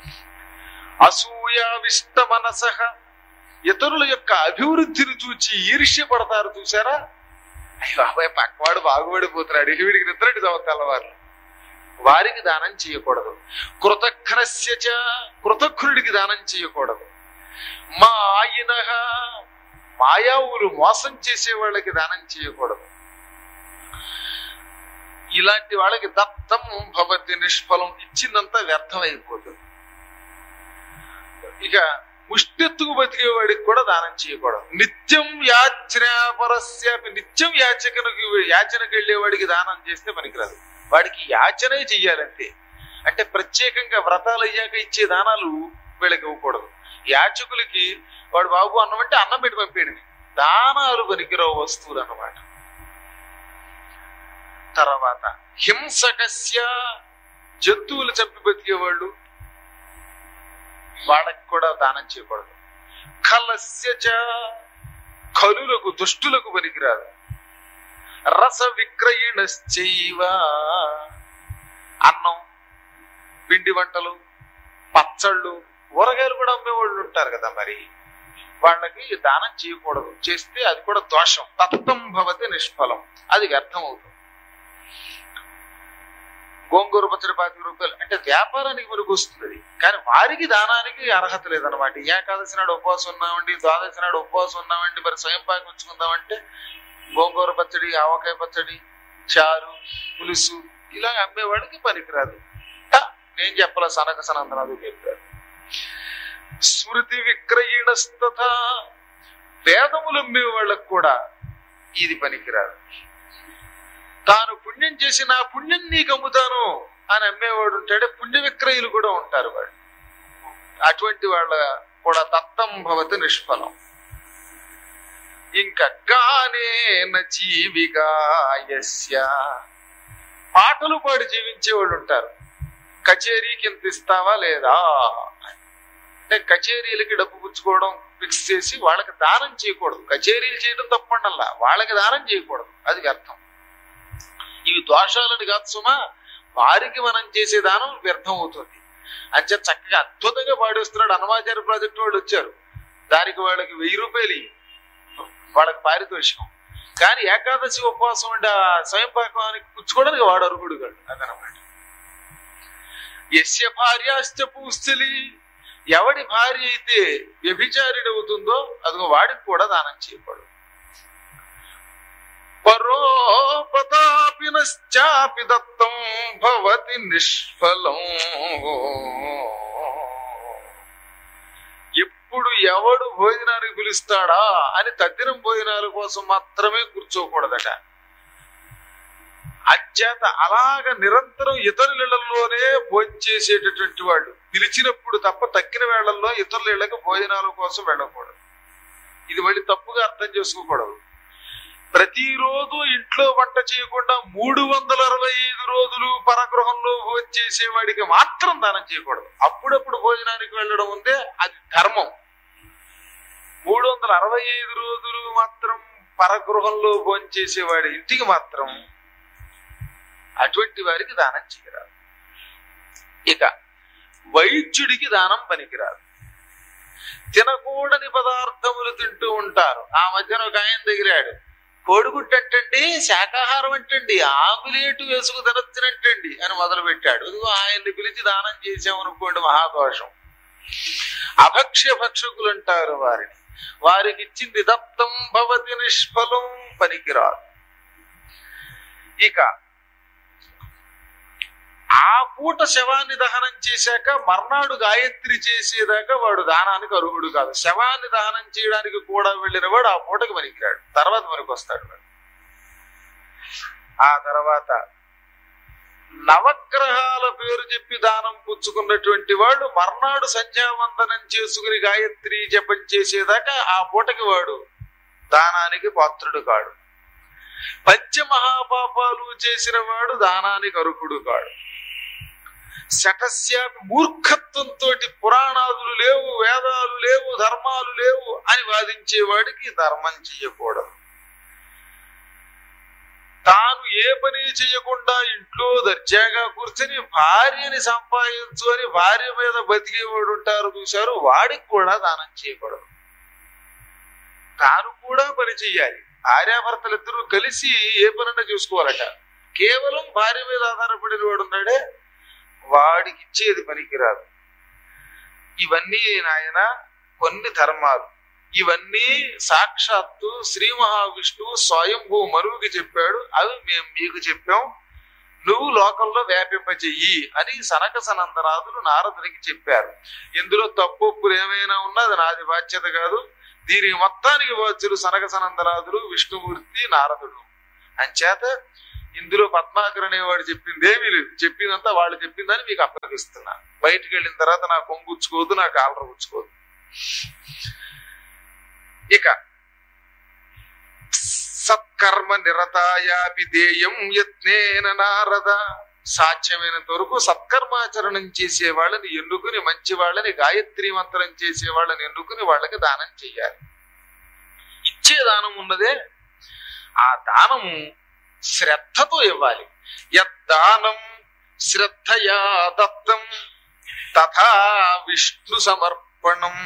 Speaker 2: అసూయావిష్ట మనసహ ఇతరుల యొక్క అభివృద్ధిని చూచి ఈర్ష్య పడతారు చూసారా అయ్యో బాబాయ్ పక్కవాడు బాగుపడిపోతున్నాడు వీడికి నిద్రటి తెల్లవారు వారికి దానం చేయకూడదు కృతఘ్నస్య చ కృతఘ్నుడికి దానం చేయకూడదు మాయిన మాయావులు మోసం చేసే వాళ్ళకి దానం చేయకూడదు ఇలాంటి వాళ్ళకి దత్తం భవతి నిష్ఫలం ఇచ్చిందంతా వ్యర్థం అయిపోతుంది ఇక ముష్టెత్తుకు బతికే వాడికి కూడా దానం చేయకూడదు నిత్యం యాచనాపరస్య నిత్యం యాచకనకు యాచనకు వెళ్ళే వాడికి దానం చేస్తే పనికిరాదు వాడికి యాచనే చెయ్యాలంతే అంటే ప్రత్యేకంగా వ్రతాలు అయ్యాక ఇచ్చే దానాలు వీళ్ళకి ఇవ్వకూడదు యాచకులకి వాడు బాబు అన్నం అంటే అన్నం పెట్టి పంపేయడమే దానాలు పనికిరావు వస్తువులు అన్నమాట తర్వాత హింసకస్య జంతువులు చంపి బతికేవాళ్ళు వాళ్ళకి కూడా దానం చేయకూడదు కలస్య చ కలులకు దుష్టులకు పనికిరాదు రస విక్రయణశ్చైవ అన్నం పిండి వంటలు పచ్చళ్ళు ఊరగాయలు కూడా అమ్మేవాళ్ళు ఉంటారు కదా మరి వాళ్ళకి దానం చేయకూడదు చేస్తే అది కూడా దోషం తత్వం భవతి నిష్ఫలం అది వ్యర్థం అవుతుంది గోంగూర పచ్చడి పాతిక రూపాయలు అంటే వ్యాపారానికి మనకు వస్తుంది అది. కానీ వారికి దానానికి అర్హత లేదనమాట ఏకాదశి నాడు ఉపవాసం ఉన్నామండి ద్వాదశి నాడు ఉపవాసం ఉన్నామండి మరి స్వయం పాకం ఉంచుకుందామంటే గోంగూర పచ్చడి ఆవకాయ పచ్చడి చారు పులుసు ఇలా అమ్మేవాడికి పనికిరాదు ట, నేను చెప్పాల సనక సనందనాలు చెప్పారు స్మృతి విక్రయణస్తత వేదములు అమ్మే వాళ్ళకు కూడా ఇది పనికిరాదు తాను పుణ్యం చేసి నా పుణ్యం నీకు అమ్ముతాను అని అమ్మేవాడు ఉంటాడే పుణ్య విక్రయులు కూడా ఉంటారు వాళ్ళు అటువంటి వాళ్ళ కూడా దత్తం భవతి నిష్ఫలం ఇంకా గానేన జీవిగాయస్య పాటలు పాడి జీవించే వాళ్ళు ఉంటారు కచేరీకి ఇంత ఇస్తావా లేదా అంటే కచేరీలకి డబ్బు పుచ్చుకోవడం ఫిక్స్ చేసి వాళ్ళకి దానం చేయకూడదు కచేరీలు చేయడం తప్పండల్లా వాళ్ళకి దానం చేయకూడదు అది వ్యర్థం ఇవి దోషాలని కాదు సుమా వారికి మనం చేసే దానం వ్యర్థం అవుతుంది అంచే చక్కగా అద్భుతంగా పాడేస్తున్నాడు అన్నమాచార్య ప్రాజెక్ట్ వాళ్ళు వచ్చారు దానికి వాళ్ళకి వెయ్యి రూపాయలు ఇయ్యి. వాళ్ళకి పారితోషికం కానీ ఏకాదశి ఉపవాసం ఉండే ఆ స్వయం పాకానికి పుచ్చుకోవడానికి వాడు అరుగుడు కాదు అదనమాట యస్య భార్యాశ్చ పూస్థలి ఎవడి భార్య అయితే వ్యభిచారిడి అవుతుందో అదిగో వాడికి కూడా దానం చేయకూడదు పరోపతాపినశ్చాపి దత్తం భవతి నిష్ఫలం ఎప్పుడు ఎవడు భోజనానికి పిలుస్తాడా అని తద్దినం భోజనాల కోసం మాత్రమే కూర్చోకూడదట అత్యేత అలాగ నిరంతరం ఇతరుల ఇళ్లలోనే భోజనం చేసేటటువంటి వాళ్ళు పిలిచినప్పుడు తప్ప తక్కిన వేళల్లో ఇతరుల ఇళ్లకు భోజనాల కోసం వెళ్ళకూడదు ఇది మళ్ళీ తప్పుగా అర్థం చేసుకోకూడదు ప్రతిరోజు ఇంట్లో వంట చేయకుండా మూడు వందల అరవై ఐదు రోజులు పరగృహంలో భోజనం చేసేవాడికి మాత్రం దానం చేయకూడదు అప్పుడప్పుడు భోజనానికి వెళ్ళడం ఉందే అది ధర్మం మూడు వందల అరవై ఐదు రోజులు మాత్రం పరగృహంలో భోజనం చేసేవాడి ఇంటికి మాత్రం అటువంటి వారికి దానం చేయరాదు ఇక వైద్యుడికి దానం పనికిరాదు తినకూడని పదార్థములు తింటూ ఉంటారు ఆ మధ్యన ఒక ఆయన తగిలాడు కోడిగుడ్డు అంటండి శాకాహారం అంటండి ఆకులేటు వేసుకు తినొచ్చినట్టండి అని మొదలు పెట్టాడు ఇదిగో ఆయన్ని పిలిచి దానం చేసామనుకోండి మహాదోషం అభక్ష్య భక్షకులు అంటారు వారిని వారికి ఇచ్చింది దత్తం భవతి నిష్ఫలం పనికిరాదు ఇక ఆ పూట శవాన్ని దహనం చేశాక మర్నాడు గాయత్రి చేసేదాకా వాడు దానానికి అర్హుడు కాదు శవాన్ని దహనం చేయడానికి కూడా వెళ్ళిన వాడు ఆ పూటకి పనికిరాడు తర్వాత మనకి వస్తాడు వాడు ఆ తర్వాత నవగ్రహాల పేరు చెప్పి దానం పుచ్చుకున్నటువంటి వాడు మర్నాడు సంధ్యావందనం చేసుకుని గాయత్రి జపం చేసేదాకా ఆ పూటకి వాడు దానానికి పాత్రుడు కాడు పంచమహాపాపాలు చేసిన వాడు దానానికి అర్హుడు కాడు శటస్యాపి మూర్ఖత్వంతో పురాణాదులు లేవు వేదాలు లేవు ధర్మాలు లేవు అని వాదించేవాడికి ధర్మం చెయ్యకూడదు తాను ఏ పని చేయకుండా ఇంట్లో దర్జాగా కూర్చొని భార్యని సంపాదించు అని భార్య మీద బతికేవాడు ఉంటారు చూశారు వాడికి కూడా దానం చేయకూడదు తాను కూడా పని చెయ్యాలి భార్యాభర్తలు ఇద్దరు కలిసి ఏ పనన్నా చూసుకోవాలట కేవలం భార్య మీద ఆధారపడిన వాడు ఉన్నాడే వాడికి ఇచ్చేది పనికిరాదు ఇవన్నీ నాయన కొన్ని ధర్మాలు ఇవన్నీ సాక్షాత్తు శ్రీ మహావిష్ణువు స్వయంభూ మరువుకి చెప్పాడు అవి మేము మీకు చెప్పాం నువ్వు లోకంలో వ్యాపింపచెయ్యి అని సనక సనందనాథులు నారదునికి చెప్పారు ఇందులో తప్పొప్పులు ఏమైనా ఉన్నా అది నాది బాధ్యత కాదు దీనికి మొత్తానికి వచ్చులు సనక సనందనాథులు విష్ణుమూర్తి నారదుడు అంచేత ఇందులో పద్మాకర్ అనేవాడు చెప్పింది ఏమీ లేదు చెప్పిందంతా వాళ్ళు చెప్పిందని మీకు అప్పగిస్తున్నా బయటికి వెళ్ళిన తర్వాత నా కొంగుచ్చుకోవద్దు నా కాలర గుచ్చుకోవద్దు ఇక సత్కర్మ నిరతాయాపి దేయం యత్నేన నారద సాధ్యమైనంత వరకు సత్కర్మాచరణం చేసే వాళ్ళని ఎన్నుకుని మంచి వాళ్ళని గాయత్రి మంత్రం చేసే వాళ్ళని ఎన్నుకుని వాళ్ళకి దానం చెయ్యాలి ఇచ్చే దానం ఉన్నదే ఆ దానము శ్రద్ధతో ఇవ్వాలి యద్దానం శ్రద్ధయా దత్తం తథా విష్ణు సమర్పణం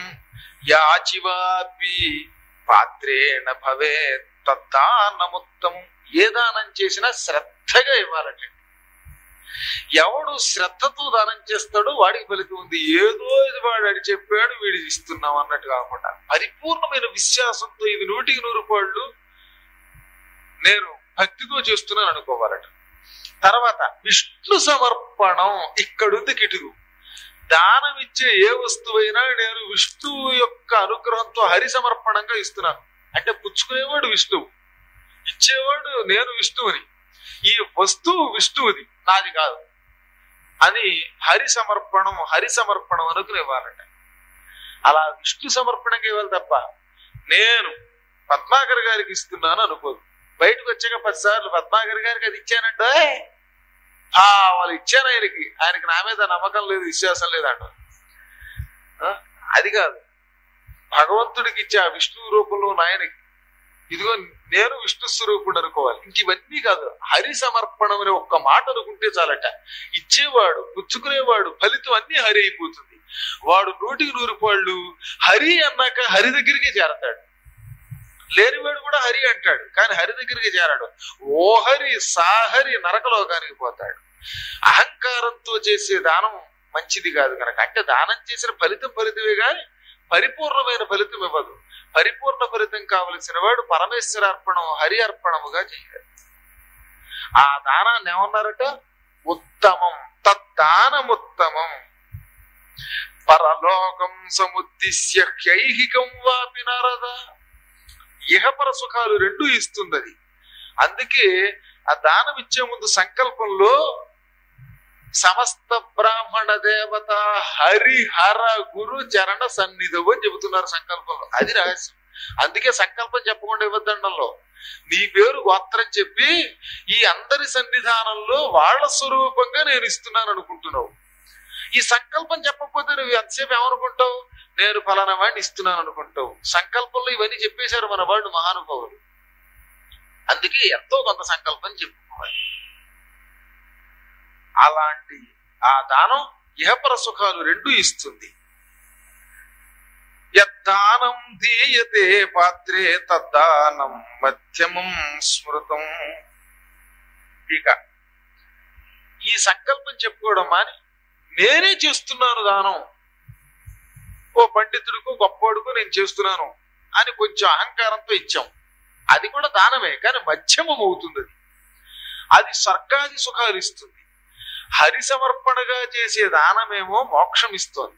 Speaker 2: యాచివాపి పాత్రేణ భవే తద్దానముత్తం ఏ దానం చేసినా శ్రద్ధగా ఇవ్వాలండి ఎవడు శ్రద్ధతో దానం చేస్తాడో వాడికి ఫలితం ఉంది ఏదో ఇది వాడు అడి చెప్పాడు వీడి ఇస్తున్నాం అన్నట్టు కాకుండా పరిపూర్ణమైన విశ్వాసంతో ఇది నూటికి నూరు పాళ్ళు నేను భక్తితో చేస్తున్నాను అనుకోవాలట తర్వాత విష్ణు సమర్పణం ఇక్కడుంది కిటుకు దానం ఇచ్చే ఏ వస్తువైనా నేను విష్ణువు యొక్క అనుగ్రహంతో హరి సమర్పణంగా ఇస్తున్నాను అంటే పుచ్చుకునేవాడు విష్ణువు ఇచ్చేవాడు నేను విష్ణువుని ఈ వస్తువు విష్ణువుది నాది కాదు అని హరి సమర్పణం హరి సమర్పణం అనుకుని ఇవ్వాలట అలా విష్ణు సమర్పణంగా ఇవ్వాలి తప్ప నేను పద్మాకర్ గారికి ఇస్తున్నాను అనుకోదు బయటకు వచ్చాక పది సార్లు పద్మాకర్ గారికి అది ఇచ్చానంటే ఆ వాళ్ళు ఇచ్చాను ఆయనకి ఆయనకి నా మీద నమ్మకం లేదు విశ్వాసం లేదంట ఆ, అది కాదు భగవంతుడికి ఇచ్చే ఆ విష్ణు రూపంలో నాయనకి ఇదిగో నేను విష్ణు స్వరూపుడు అనుకోవాలి ఇంక ఇవన్నీ కాదు హరి సమర్పణం అనే ఒక్క మాట అనుకుంటే చాలట ఇచ్చేవాడు పుచ్చుకునేవాడు ఫలితం అన్ని హరి అయిపోతుంది వాడు నూటికి నూరు పాళ్ళు హరి అన్నాక హరి దగ్గరికి చేరతాడు లేనివాడు కూడా హరి అంటాడు కానీ హరి దగ్గరికి చేరాడు ఓహరి సాహరి నరకలోకానికి పోతాడు అహంకారంతో చేసే దానం మంచిది కాదు కనుక అంటే దానం చేసిన ఫలితం ఫలితమే కానీ పరిపూర్ణమైన ఫలితం ఇవ్వదు పరిపూర్ణ ఫలితం కావలసిన వాడు పరమేశ్వర అర్పణం హరి అర్పణముగా చేయాలి ఆ దానాన్ని ఏమన్నారట ఉత్తమం తద్దానముత్తమం పరలోకం సముద్దిశ్య హ్యైహికం వాపి నరద ఇహపర సుఖాలు రెండు ఇస్తుంది అది అందుకే ఆ దానం ఇచ్చే ముందు సంకల్పంలో సమస్త బ్రాహ్మణ దేవత హరిహర గురు చరణ సన్నిధవు అని చెబుతున్నారు సంకల్పంలో అది రహస్యం అందుకే సంకల్పం చెప్పకుండా ఇవ్వద్దండంలో నీ పేరు గోత్రం చెప్పి ఈ అందరి సన్నిధానంలో వాళ్ళ స్వరూపంగా నేను ఇస్తున్నాను అనుకుంటున్నావు ఈ సంకల్పం చెప్పకపోతే నువ్వు ఎంతసేపు ఏమనుకుంటావు నేను ఫలానా వాడిని ఇస్తున్నాను అనుకుంటావు సంకల్పంలో ఇవన్నీ చెప్పేశారు మన వాళ్ళు మహానుభావులు అందుకే ఎంతో కొంత సంకల్పం చెప్పుకోవాలి అలాంటి ఆ దానం ఇహపర సుఖాలు రెండు ఇస్తుంది యద్దానం దీయతే పాత్రే తద్దానం మధ్యమం స్మృతం ఇక ఈ సంకల్పం చెప్పుకోవడం మాని నేనే చేస్తున్నాను దానం ఓ పండితుడికో గొప్పవాడికో నేను చేస్తున్నాను అని కొంచెం అహంకారంతో ఇచ్చాం అది కూడా దానమే కానీ మధ్యమం అవుతుంది అది అది స్వర్గాది సుఖాలు ఇస్తుంది హరి సమర్పణగా చేసే దానమేమో మోక్షం ఇస్తోంది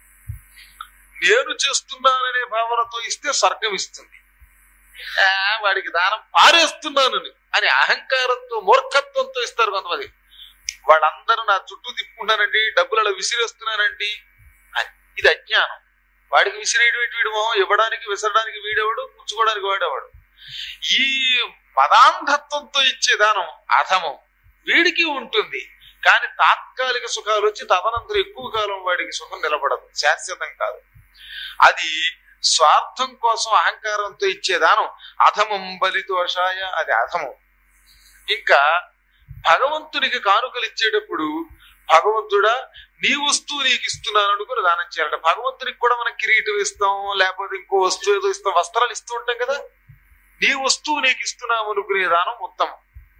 Speaker 2: నేను చేస్తున్నాననే భావనతో ఇస్తే స్వర్గం ఇస్తుంది ఆ, వాడికి దానం పారేస్తున్నాను అని అహంకారంతో మూర్ఖత్వంతో ఇస్తారు కొంతమంది వాళ్ళందరూ నా చుట్టూ తిప్పుకుంటానండి డబ్బులు అలా విసిరేస్తున్నానండి అని ఇది అజ్ఞానం వాడికి విసిరేయడం ఏంటి వీడు మొహం ఇవ్వడానికి విసరడానికి వీడేవాడు పుచ్చుకోవడానికి వాడేవాడు ఈ మదాంధత్వంతో ఇచ్చే దానం అధమం వీడికి ఉంటుంది కానీ తాత్కాలిక సుఖాలు వచ్చి తదనంతరం ఎక్కువ కాలం వాడికి సుఖం నిలబడదు శాశ్వతం కాదు అది స్వార్థం కోసం అహంకారంతో ఇచ్చే దానం అధమం బలిదోషాయ అది అధమం ఇంకా భగవంతునికి కానుకలు ఇచ్చేటప్పుడు భగవంతుడా నీ వస్తువు నీకు ఇస్తున్నాను అనుకుని దానం చేయాలంట భగవంతునికి కూడా మనం కిరీటం ఇస్తాం లేకపోతే ఇంకో వస్తువు ఏదో ఇస్తాం వస్త్రాలు ఇస్తూ ఉంటాం కదా నీ వస్తువు నీకు ఇస్తున్నాము అనుకునే దానం ఉత్తమం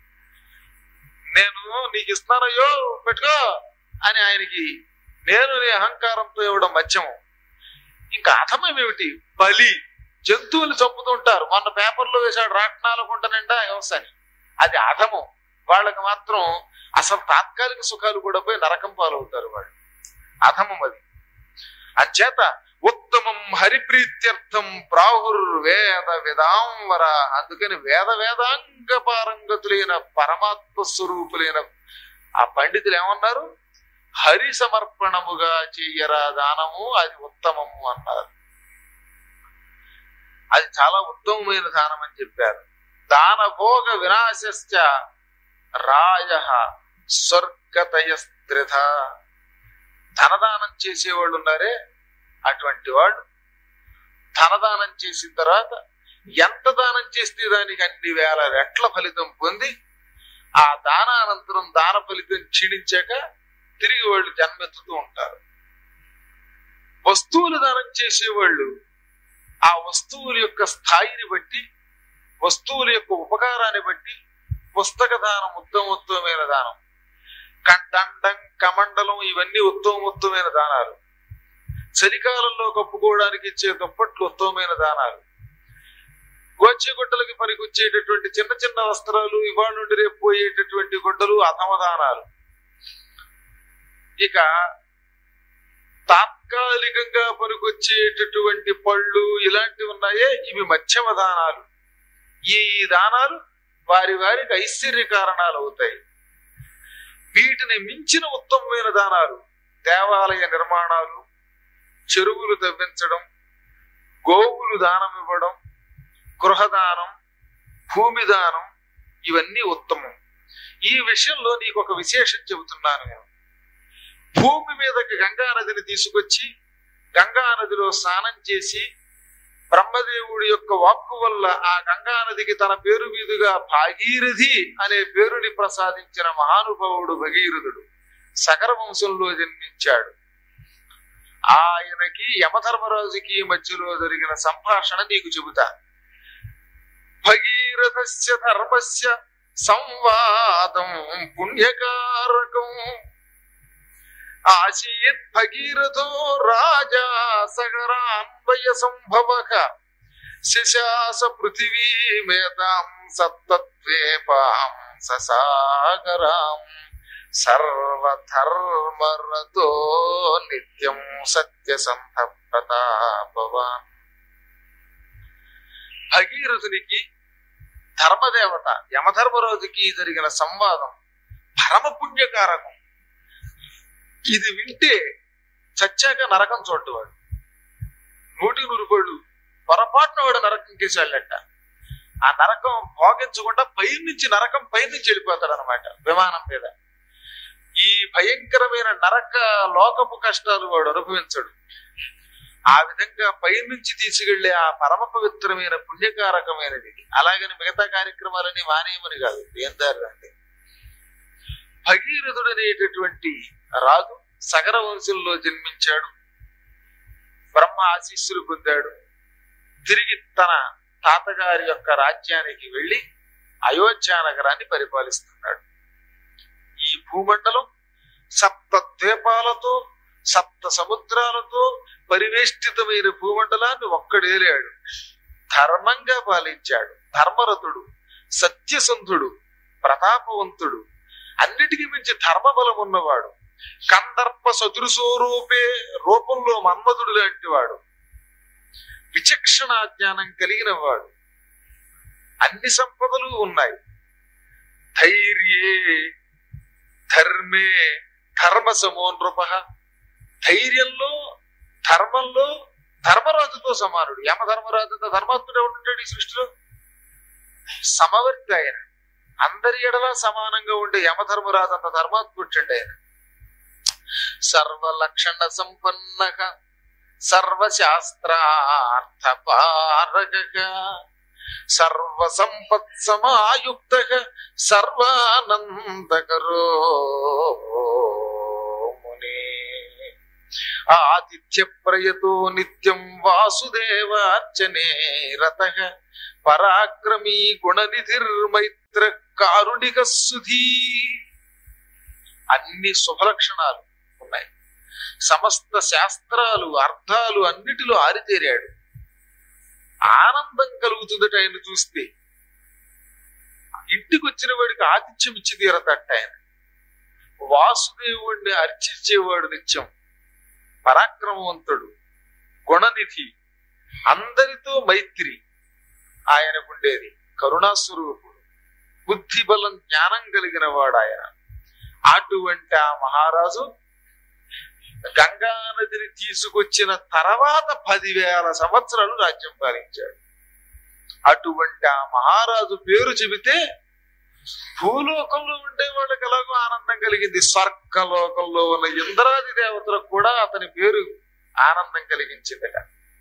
Speaker 2: నేను నీకు ఇస్తున్నానయ్యో పెట్టుకో అని ఆయనకి నేను నీ అహంకారంతో ఇవ్వడం మధ్యము ఇంకా అథమం ఏమిటి బలి జంతువులు చంపుతుంటారు మొన్న పేపర్లో వేశాడు రాట్నాల కుంట నిండా హింసని అది అధమం వాళ్ళకి మాత్రం అసలు తాత్కాలిక సుఖాలు కూడా పోయి నరకం పాలవుతారు వాళ్ళు అధమం అది అంచేత ఉత్తమం హరిప్రీత్యర్థం ప్రాహుర్ వేద వేదాంవర అందుకని వేద వేదాంగ పారంగతులైన పరమాత్మ స్వరూపులైన ఆ పండితులు ఏమన్నారు హరి సమర్పణముగా చెయ్యరా దానము అది ఉత్తమము అన్నారు అది చాలా ఉత్తమమైన దానం అని చెప్పారు దాన భోగ వినాశశ్చ రాయ స్వర్గతయస్త్రిధ ధనదానం చేసేవాళ్ళు ఉన్నారే అటువంటి వాళ్ళు ధనదానం చేసిన తర్వాత ఎంత దానం చేస్తే దానికి అన్ని వేల రెట్ల ఫలితం పొంది ఆ దానానంతరం దాన ఫలితం క్షీణించాక తిరిగి వాళ్ళు జన్మెత్తుతూ ఉంటారు వస్తువులు దానం చేసేవాళ్ళు ఆ వస్తువుల యొక్క స్థాయిని బట్టి వస్తువుల యొక్క ఉపకారాన్ని బట్టి పుస్తక దానం ఉత్తమోత్తమైన దానం కండండం కమండలం ఇవన్నీ ఉత్తమోత్తమైన దానాలు చలికాలంలో కప్పుకోవడానికి ఇచ్చే దుప్పట్లు ఉత్తమమైన దానాలు గోచి గుడ్డలకి పనికొచ్చేటటువంటి చిన్న చిన్న వస్త్రాలు ఇవాళ నుండి రేపు పోయేటటువంటి గుడ్డలు అధమ దానాలు ఇక తాత్కాలికంగా పనికొచ్చేటటువంటి పళ్ళు ఇలాంటివి ఉన్నాయే ఇవి మధ్యమ దానాలు ఈ దానాలు వారి వారికి ఐశ్వర్య కారణాలు అవుతాయి వీటిని మించిన ఉత్తమమైన దానాలు దేవాలయ నిర్మాణాలు చెరువులు తవ్వించడం గోవులు దానం ఇవ్వడం గృహదానం భూమి దానం ఇవన్నీ ఉత్తమం ఈ విషయంలో నీకు ఒక విశేషం చెబుతున్నాను నేను భూమి మీదకి గంగా నదిని తీసుకొచ్చి గంగా నదిలో స్నానం చేసి బ్రహ్మదేవుడి యొక్క వాక్కు వల్ల ఆ గంగా నదికి తన పేరు మీదుగా భాగీరథి అనే పేరుని ప్రసాదించిన మహానుభావుడు భగీరథుడు సగర వంశంలో జన్మించాడు ఆయనకి యమధర్మరాజుకి మధ్యలో జరిగిన సంభాషణ నీకు చెబుతా భగీరథస్య ధర్మస్య సంవాదం పుణ్యకారకం ఆసీత్ భగీరథో రాజా సగరాన్వయ సంభవ శశాస పృథివీమేతాం సత్తత్వేపాం ససాగరాం సర్వధర్మరతో నిత్యం సత్యసంధ ప్రతాపవాన్ భగీరథునికి ధర్మదేవత యమధర్మరాజుకి జరిగిన సంవాదం పరమ పుణ్యకారకం ఇది వింటే చచ్చాక నరకం చూడవాడు నూటికి నూరు కోళ్ళు పొరపాటున వాడు నరకం కేసి వెళ్ళట ఆ నరకం భోగించకుండా పై నుంచి నరకం పై నుంచి వెళ్ళిపోతాడు అనమాట విమానం మీద ఈ భయంకరమైన నరక లోకపు కష్టాలు వాడు అనుభవించడు ఆ విధంగా పై నుంచి తీసుకెళ్లే ఆ పరమ పవిత్రమైన పుణ్యకారకమైనది అలాగని మిగతా కార్యక్రమాలని మానేయమని కాదు ఏం దారి రండి భగీరథుడు అనేటటువంటి రాజు సగర వంశంలో జన్మించాడు బ్రహ్మ ఆశీస్సులు పొందాడు తిరిగి తన తాతగారి యొక్క రాజ్యానికి వెళ్లి అయోధ్య నగరాన్ని పరిపాలిస్తున్నాడు ఈ భూమండలం సప్త ద్వీపాలతో సప్త సముద్రాలతో పరివేష్టితమైన భూమండలాన్ని ఒక్కడేలాడు ధర్మంగా పాలించాడు ధర్మరథుడు సత్యసంధుడు ప్రతాపవంతుడు అన్నిటికీ మించి ధర్మబలం ఉన్నవాడు కందర్ప సదృశోరూపే రూపంలో మన్మధుడు లాంటి వాడు విచక్షణ జ్ఞానం కలిగిన వాడు అన్ని సంపదలు ఉన్నాయి ధైర్యే ధర్మే ధర్మ సమోనృప ధైర్యంలో ధర్మంలో ధర్మరాజుతో సమానుడు యమధర్మరాజుతో ధర్మాత్ముడు ఎవడుంటాడు ఈ సృష్టిలో సమవర్తి ఆయన అందరి ఎడలా సమానంగా ఉండే యమధర్మరాజు అంత ధర్మాత్ముడు ఆయన సర్వలక్షణ సంపన్న సర్వశాస్త్రార్థపారక సర్వసంపత్ సమాయుక్త సర్వానందకరో మునే ఆతిథ్య ప్రయతో నిత్యం వాసుదేవార్చనే రత పరాక్రమీ గుణనిధిర్మైత్ర కారుణిక సుధీ అన్ని శుభలక్షణాలు ఉన్నాయి సమస్త శాస్త్రాలు అర్థాలు అన్నిటిలో ఆరితేరాడు ఆనందం కలుగుతుందట ఆయన చూస్తే ఇంటికి వచ్చిన వాడికి ఆతిథ్యం ఇచ్చి తీరతట ఆయన వాసుదేవుణ్ణి అర్చించేవాడు నిత్యం పరాక్రమవంతుడు గుణనిధి అందరితో మైత్రి ఆయనకుండేది కరుణాస్వరూపుడు బుద్ధి బలం జ్ఞానం కలిగిన వాడు ఆయన అటువంటి ఆ మహారాజు గంగా నదిని తీసుకొచ్చిన తర్వాత పదివేల సంవత్సరాలు రాజ్యం పాలించాడు అటువంటి ఆ మహారాజు పేరు చెబితే భూలోకంలో ఉండే వాళ్ళకి ఎలాగో ఆనందం కలిగింది స్వర్గలోకంలో ఉన్న ఇంద్రాది దేవతలకు కూడా అతని పేరు ఆనందం కలిగించిందట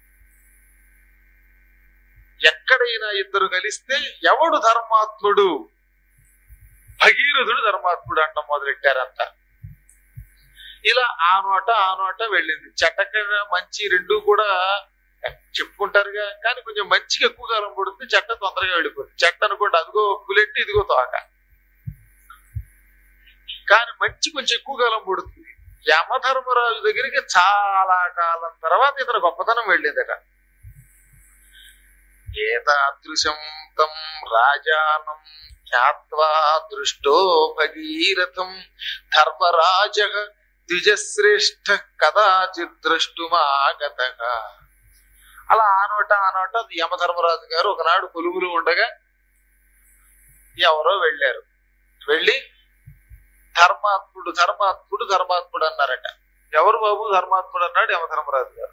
Speaker 2: ఎక్కడైనా ఇద్దరు కలిస్తే ఎవడు ధర్మాత్ముడు భగీరథుడు ధర్మాత్ముడు అంటాం మొదలెట్టారంట ఇలా ఆ నోట ఆ నోట వెళ్ళింది చెట్టక మంచి రెండు కూడా చెప్పుకుంటారుగా కానీ కొంచెం మంచిగా ఎక్కువ కాలం పడుతుంది చెట్ట తొందరగా వెళ్ళిపోతుంది చెట్ట అనుకోండి అదిగో పులెట్టి ఇదిగో తోక కానీ మంచి కొంచెం ఎక్కువ కాలం పడుతుంది యమధర్మరాజు దగ్గరికి చాలా కాలం తర్వాత ఇతను గొప్పతనం వెళ్ళిందట ఏతాదృశం తం రాజానం ఖ్యాత్వా దృష్టో భగీరథం ధర్మరాజ ద్విజశ్రేష్ఠ కదాచిత్ ద్రష్టుమాగత అలా ఆ నోట ఆ నోట యమధర్మరాజు గారు ఒకనాడు కొలువులు ఉండగా ఎవరో వెళ్ళారు వెళ్ళి ధర్మాత్ముడు ధర్మాత్ముడు ధర్మాత్ముడు అన్నారట ఎవరు బాబు ధర్మాత్ముడు అన్నాడు యమధర్మరాజు గారు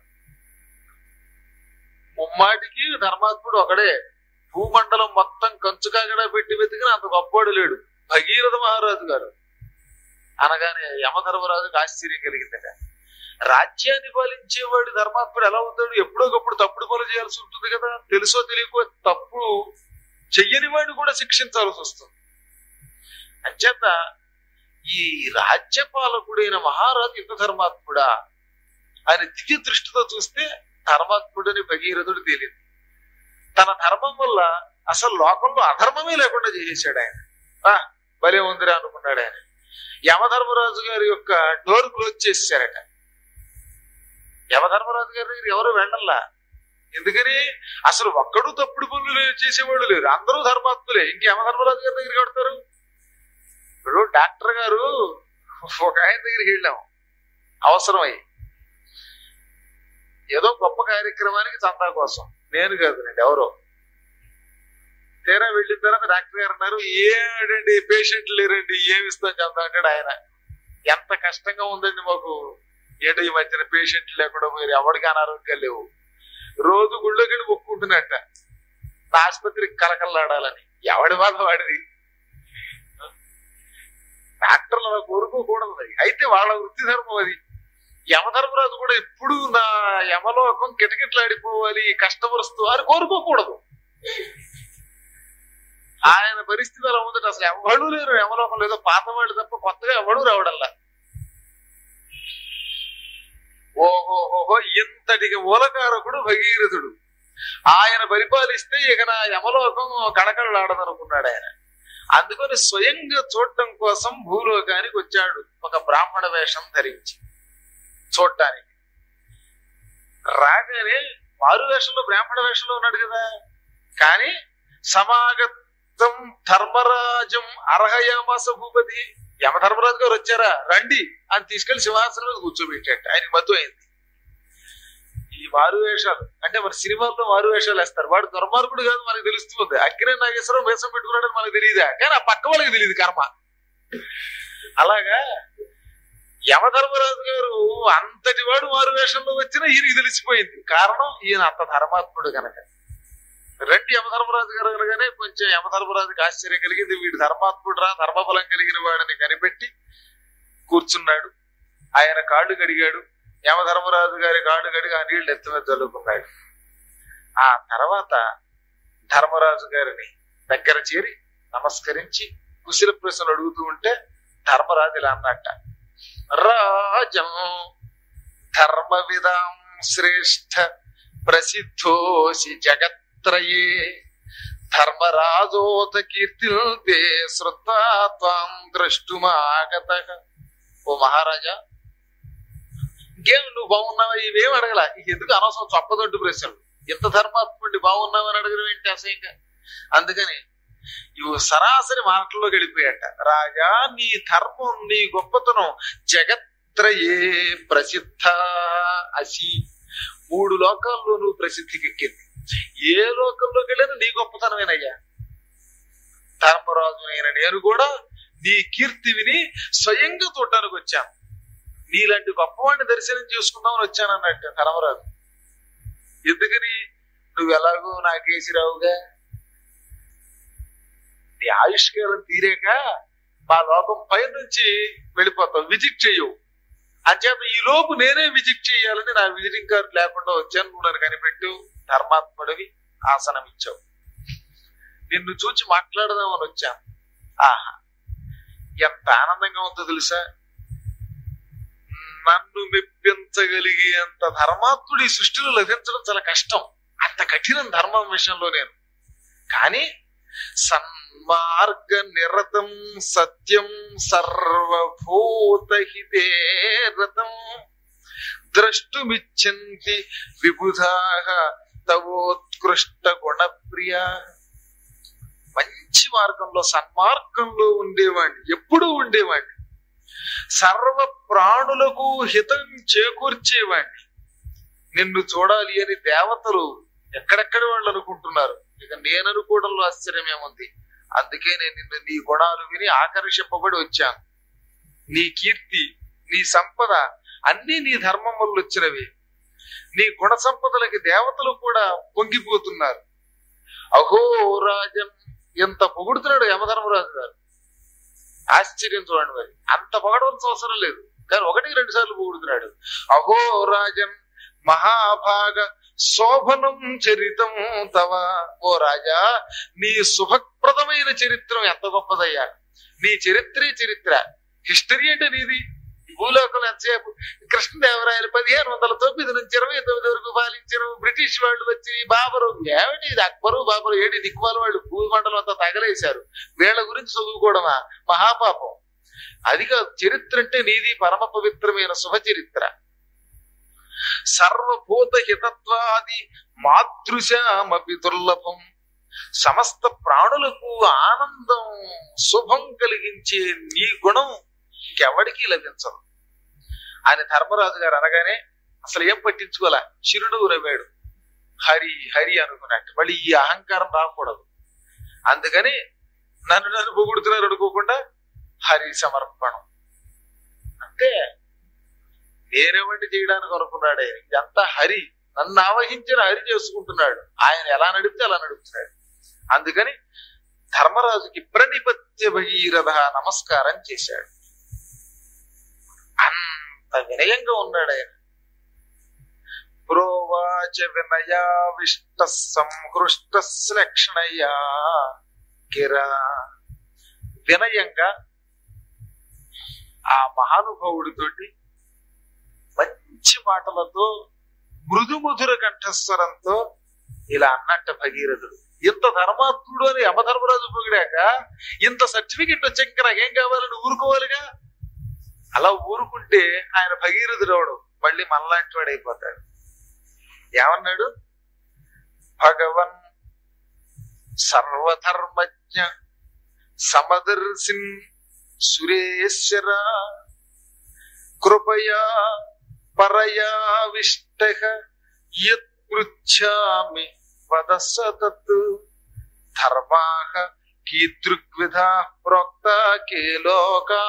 Speaker 2: ముమ్మాటికి ధర్మాత్ముడు ఒకడే భూమండలం మొత్తం కంచుకాగడా పెట్టి వెతికిన అంత గొప్పవాడు లేడు భగీరథ మహారాజు గారు అనగానే యమధర్మరాజుకి ఆశ్చర్యం కలిగిందట రాజ్యాన్ని పాలించేవాడు ధర్మాత్ముడు ఎలా అవుతాడు ఎప్పుడోకప్పుడు తప్పుడు పనులు చేయాల్సి ఉంటుంది కదా తెలుసో తెలియకో తప్పు చెయ్యని వాడిని కూడా శిక్షించాల్సి వస్తుంది అంచేత ఈ రాజ్యపాలకుడైన మహారాజు ఇంత ధర్మాత్ముడా ఆయన దివ్య దృష్టితో చూస్తే ధర్మాత్ముడని భగీరథుడు తేలింది తన ధర్మం వల్ల అసలు లోకంలో అధర్మమే లేకుండా చేసేసాడు ఆయన ఆ భలే ఉందిరా అనుకున్నాడు ఆయన యమధర్మరాజు గారి యొక్క డోర్ క్లోజ్ చేశారట యమధర్మరాజు గారి దగ్గర ఎవరు వెళ్ళల్లా ఎందుకని అసలు ఒక్కడు తప్పుడు పనులు లే- చేసేవాడు లేరు అందరూ ధర్మాత్ములే ఇంక యమధర్మరాజు గారి దగ్గరికి కడతారు ఇప్పుడు డాక్టర్ గారు ఒక ఆయన దగ్గరికి వెళ్ళాం అవసరమై ఏదో గొప్ప కార్యక్రమానికి చందా కోసం నేను కాదు నేను ఎవరో తీరా వెళ్ళిన తర్వాత డాక్టర్ గారు అన్నారు ఏడండి పేషెంట్లు లేరండి ఏమి ఇస్తాం చందా అంటాడు ఆయన ఎంత కష్టంగా ఉందండి మాకు ఏంటో ఈ మధ్యన పేషెంట్లు లేకుండా మీరు ఎవరికి అనారోగ్యాలు లేవు రోజు గుళ్ళోకి వెళ్ళి మొక్కుంటున్నట్ట నా ఆసుపత్రికి కలకల్లాడాలని ఎవడి బాధ వాడిది డాక్టర్లు అలా కోరుకోకూడదు అది. అయితే వాళ్ళ వృత్తి ధర్మం అది యమధర్మరాజు కూడా ఎప్పుడు నా యమలోకం కిటకిటలాడిపోవాలి కష్టపరుస్తూ అని కోరుకోకూడదు ఆయన పరిస్థితి అలా ఉందట అసలు ఎవడు లేరు యమలోకం లేదో పాత వాళ్ళు తప్ప కొత్తగా ఎవడు రావడల్లా ఓహో ఓహో ఇంతటికి మూలకారకుడు భగీరథుడు ఆయన పరిపాలిస్తే ఇక నా యమలోకం కడకడలాడదనుకున్నాడు ఆయన అందుకని స్వయంగా చూడటం కోసం భూలోకానికి వచ్చాడు ఒక బ్రాహ్మణ వేషం ధరించి చూడటానికి రాగానే మారు వేషంలో బ్రాహ్మణ వేషంలో ఉన్నాడు కదా కానీ సమాగతం ధర్మరాజం అర్హయామాస భూపతి యమధర్మరాజు గారు వచ్చారా రండి అని తీసుకెళ్లి సింహాసనం మీద కూర్చోబెట్టాడు ఆయనకి మత్తు అయింది ఈ మారు వేషాలు అంటే మన సినిమాల్లో మారు వేషాలు వేస్తారు వాడు దుర్మార్గుడు కాదు మనకు తెలుస్తుంది అక్కినే నాగేశ్వరం వేషం పెట్టుకున్నాడని మనకు తెలియదా కానీ ఆ పక్క వాళ్ళకి తెలియదు కర్మ అలాగా యమధర్మరాజు గారు అంతటి వాడు మారు వేషంలో వచ్చినా ఈయనకి తెలిసిపోయింది కారణం ఈయన అంత ధర్మాత్ముడు కనుక రెండు యమధర్మరాజు గారు అనగానే కొంచెం యమధర్మరాజుకి ఆశ్చర్యం కలిగింది వీడు ధర్మాత్ముడు రా ధర్మబలం కలిగిన వాడని కనిపెట్టి కూర్చున్నాడు ఆయన కాళ్ళు కడిగాడు యమధర్మరాజు గారి కాళ్ళు కడిగి ఆ నీళ్లు ఎత్తి మీద చల్లుకున్నాడు ఆ తర్వాత ధర్మరాజు గారిని దగ్గర చేరి నమస్కరించి కుశల ప్రశ్నలు అడుగుతూ ఉంటే ధర్మరాజు ఇలా అన్నట్ట రాజం ధర్మ విధాం శ్రేష్ఠ ప్రసిద్ధోసి జగత్రయే ధర్మరాజోత కీర్తిల్తే శ్రుత్వా త్వాం ద్రష్టుమాగత ఓ మహారాజా ఇంకేం నువ్వు బాగున్నావా ఇవేం అడగల ఇక ఎందుకు అనవసరం చొప్పదొడ్డు ప్రశ్నలు ఎంత ధర్మాత్ముడి బాగున్నావని అడగడం ఏంటి అసహ్యంగా అందుకని ఇవి సరాసరి మాటల్లో గడిపోయాట రాజా నీ ధర్మం నీ గొప్పతనం జగత్రయే ప్రసిద్ధ అసి మూడు లోకాల్లో నువ్వు ప్రసిద్ధికి ఎక్కింది ఏ లోకంలోకి వెళ్ళినా నీ గొప్పతనమేనయ్యా ధర్మరాజు అయిన నేను కూడా నీ కీర్తి విని స్వయంగా చూడటానికి వచ్చాను నీలాంటి గొప్పవాడిని దర్శనం చేసుకుందామని వచ్చాను అన్నట్టు ధర్మరాజు ఎందుకని నువ్వు ఎలాగో నాకేసి రావుగా నీ ఆయుష్కాలం తీరాక మా లోకం పై నుంచి వెళ్ళిపోతావు విజిట్ చెయ్యవు అంచేత ఈ లోపు నేనే విజిట్ చేయాలని నా విజిటింగ్ కార్డు లేకుండా వచ్చాను నువ్వు నన్ను కనిపెట్టు ధర్మాత్ముడివి ఆసనం ఇచ్చావు నిన్ను చూచి మాట్లాడదామని వచ్చాను ఆహా ఎంత ఆనందంగా ఉందో తెలుసా నన్ను మెప్పించగలిగేంత ధర్మాత్ముడు ఈ సృష్టిలో లభించడం చాలా కష్టం అంత కఠినం ధర్మం విషయంలో నేను కానీ సన్మార్గ నిరతం సత్యం సర్వభూతహితే రతం ద్రష్టుమిచ్చంతి విబుధా తవోత్కృష్ట గుణప్రియ మంచి మార్గంలో సన్మార్గంలో ఉండేవాడిని ఎప్పుడూ ఉండేవాడిని సర్వ ప్రాణులకు హితం చేకూర్చేవాడిని నిన్ను చూడాలి అని దేవతలు ఎక్కడెక్కడ వాళ్ళు అనుకుంటున్నారు ఇక నేను అనుకోవడంలో ఆశ్చర్యమేముంది అందుకే నేను నిన్ను నీ గుణాలు విని ఆకర్షింపబడి వచ్చాను నీ కీర్తి నీ సంపద అన్ని నీ ధర్మం వల్ల వచ్చినవి నీ గుణ సంపదలకి దేవతలు కూడా పొంగిపోతున్నారు అహో రాజన్ ఎంత పొగుడుతున్నాడు యమధర్మరాజు గారు ఆశ్చర్యం చూడండి మరి అంత పొగడవలసిన అవసరం లేదు కానీ ఒకటికి రెండు సార్లు పొగుడుతున్నాడు అహో రాజన్ మహాభాగ శోభనం చరితం తవ ఓ రాజా నీ శుభప్రదమైన చరిత్రం ఎంత గొప్పదయ్యా నీ చరిత్రే చరిత్ర హిస్టరీ అంటే నీది భూలోకం ఎంతసేపు కృష్ణదేవరాయలు పదిహేను వందల తొమ్మిది నుంచి ఇరవై తొమ్మిది వరకు పాలించారు బ్రిటిష్ వాళ్ళు వచ్చి బాబరు ఏమిటి ఇది అక్బరు బాబరు ఏడి దిక్కుమాల వాళ్ళు భూమండలం అంతా తగలేశారు వీళ్ళ గురించి చదువుకోవడమా మహాపాపం అది కాదు చరిత్ర అంటే నీది పరమ పవిత్రమైన శుభ చరిత్ర సర్వభూత హితత్వాది మాతృశామపి దుర్లభం సమస్త ప్రాణులకు ఆనందం శుభం కలిగించే నీ గుణం ఇంకెవడికి లభించదు అని ధర్మరాజు గారు అనగానే అసలు ఏం పట్టించుకోలే చిరునవ్వు నవ్వాడు హరి హరి అనుకున్నట్టు మళ్ళీ ఈ అహంకారం రాకూడదు అందుకని నన్ను నన్ను పొగుడుతున్నారు అనుకోకుండా హరి సమర్పణం అంటే నేనేమంటి చేయడానికి అనుకున్నాడు ఆయన ఇదంతా హరి నన్ను ఆవహించిన హరి చేసుకుంటున్నాడు ఆయన ఎలా నడిపితే అలా నడుపుతున్నాడు అందుకని ధర్మరాజుకి ప్రణిపత్య భగీరథ నమస్కారం చేశాడు అంత వినయంగా ఉన్నాడు ఆయన ప్రోవాచ వినయావిష్ట సంహృష్ట లక్షణయ్యా గిరా వినయంగా ఆ మహానుభావుడితోటి మంచి మాటలతో మృదు మధుర కంఠస్వరంతో ఇలా అన్నట్ట భగీరథుడు ఇంత ధర్మాత్ముడు అని యమధర్మరాజు పొగిడాక ఇంత సర్టిఫికెట్ వచ్చాక నాకేం కావాలని ఊరుకోవాలిగా అలా ఊరుకుంటే ఆయన భగీరథుడు అవడు మళ్ళీ మనలాంటి వాడు అయిపోతాడు ఏమన్నాడు భగవన్ సర్వధర్మజ్ఞ సమదర్శిన్ సురేశ్వర కృపయా పరయావిష్ట యత్పృచ్ఛామి వద సతత్ ధర్మాః కీదృగ్విధా ప్రోక్త కే లోకా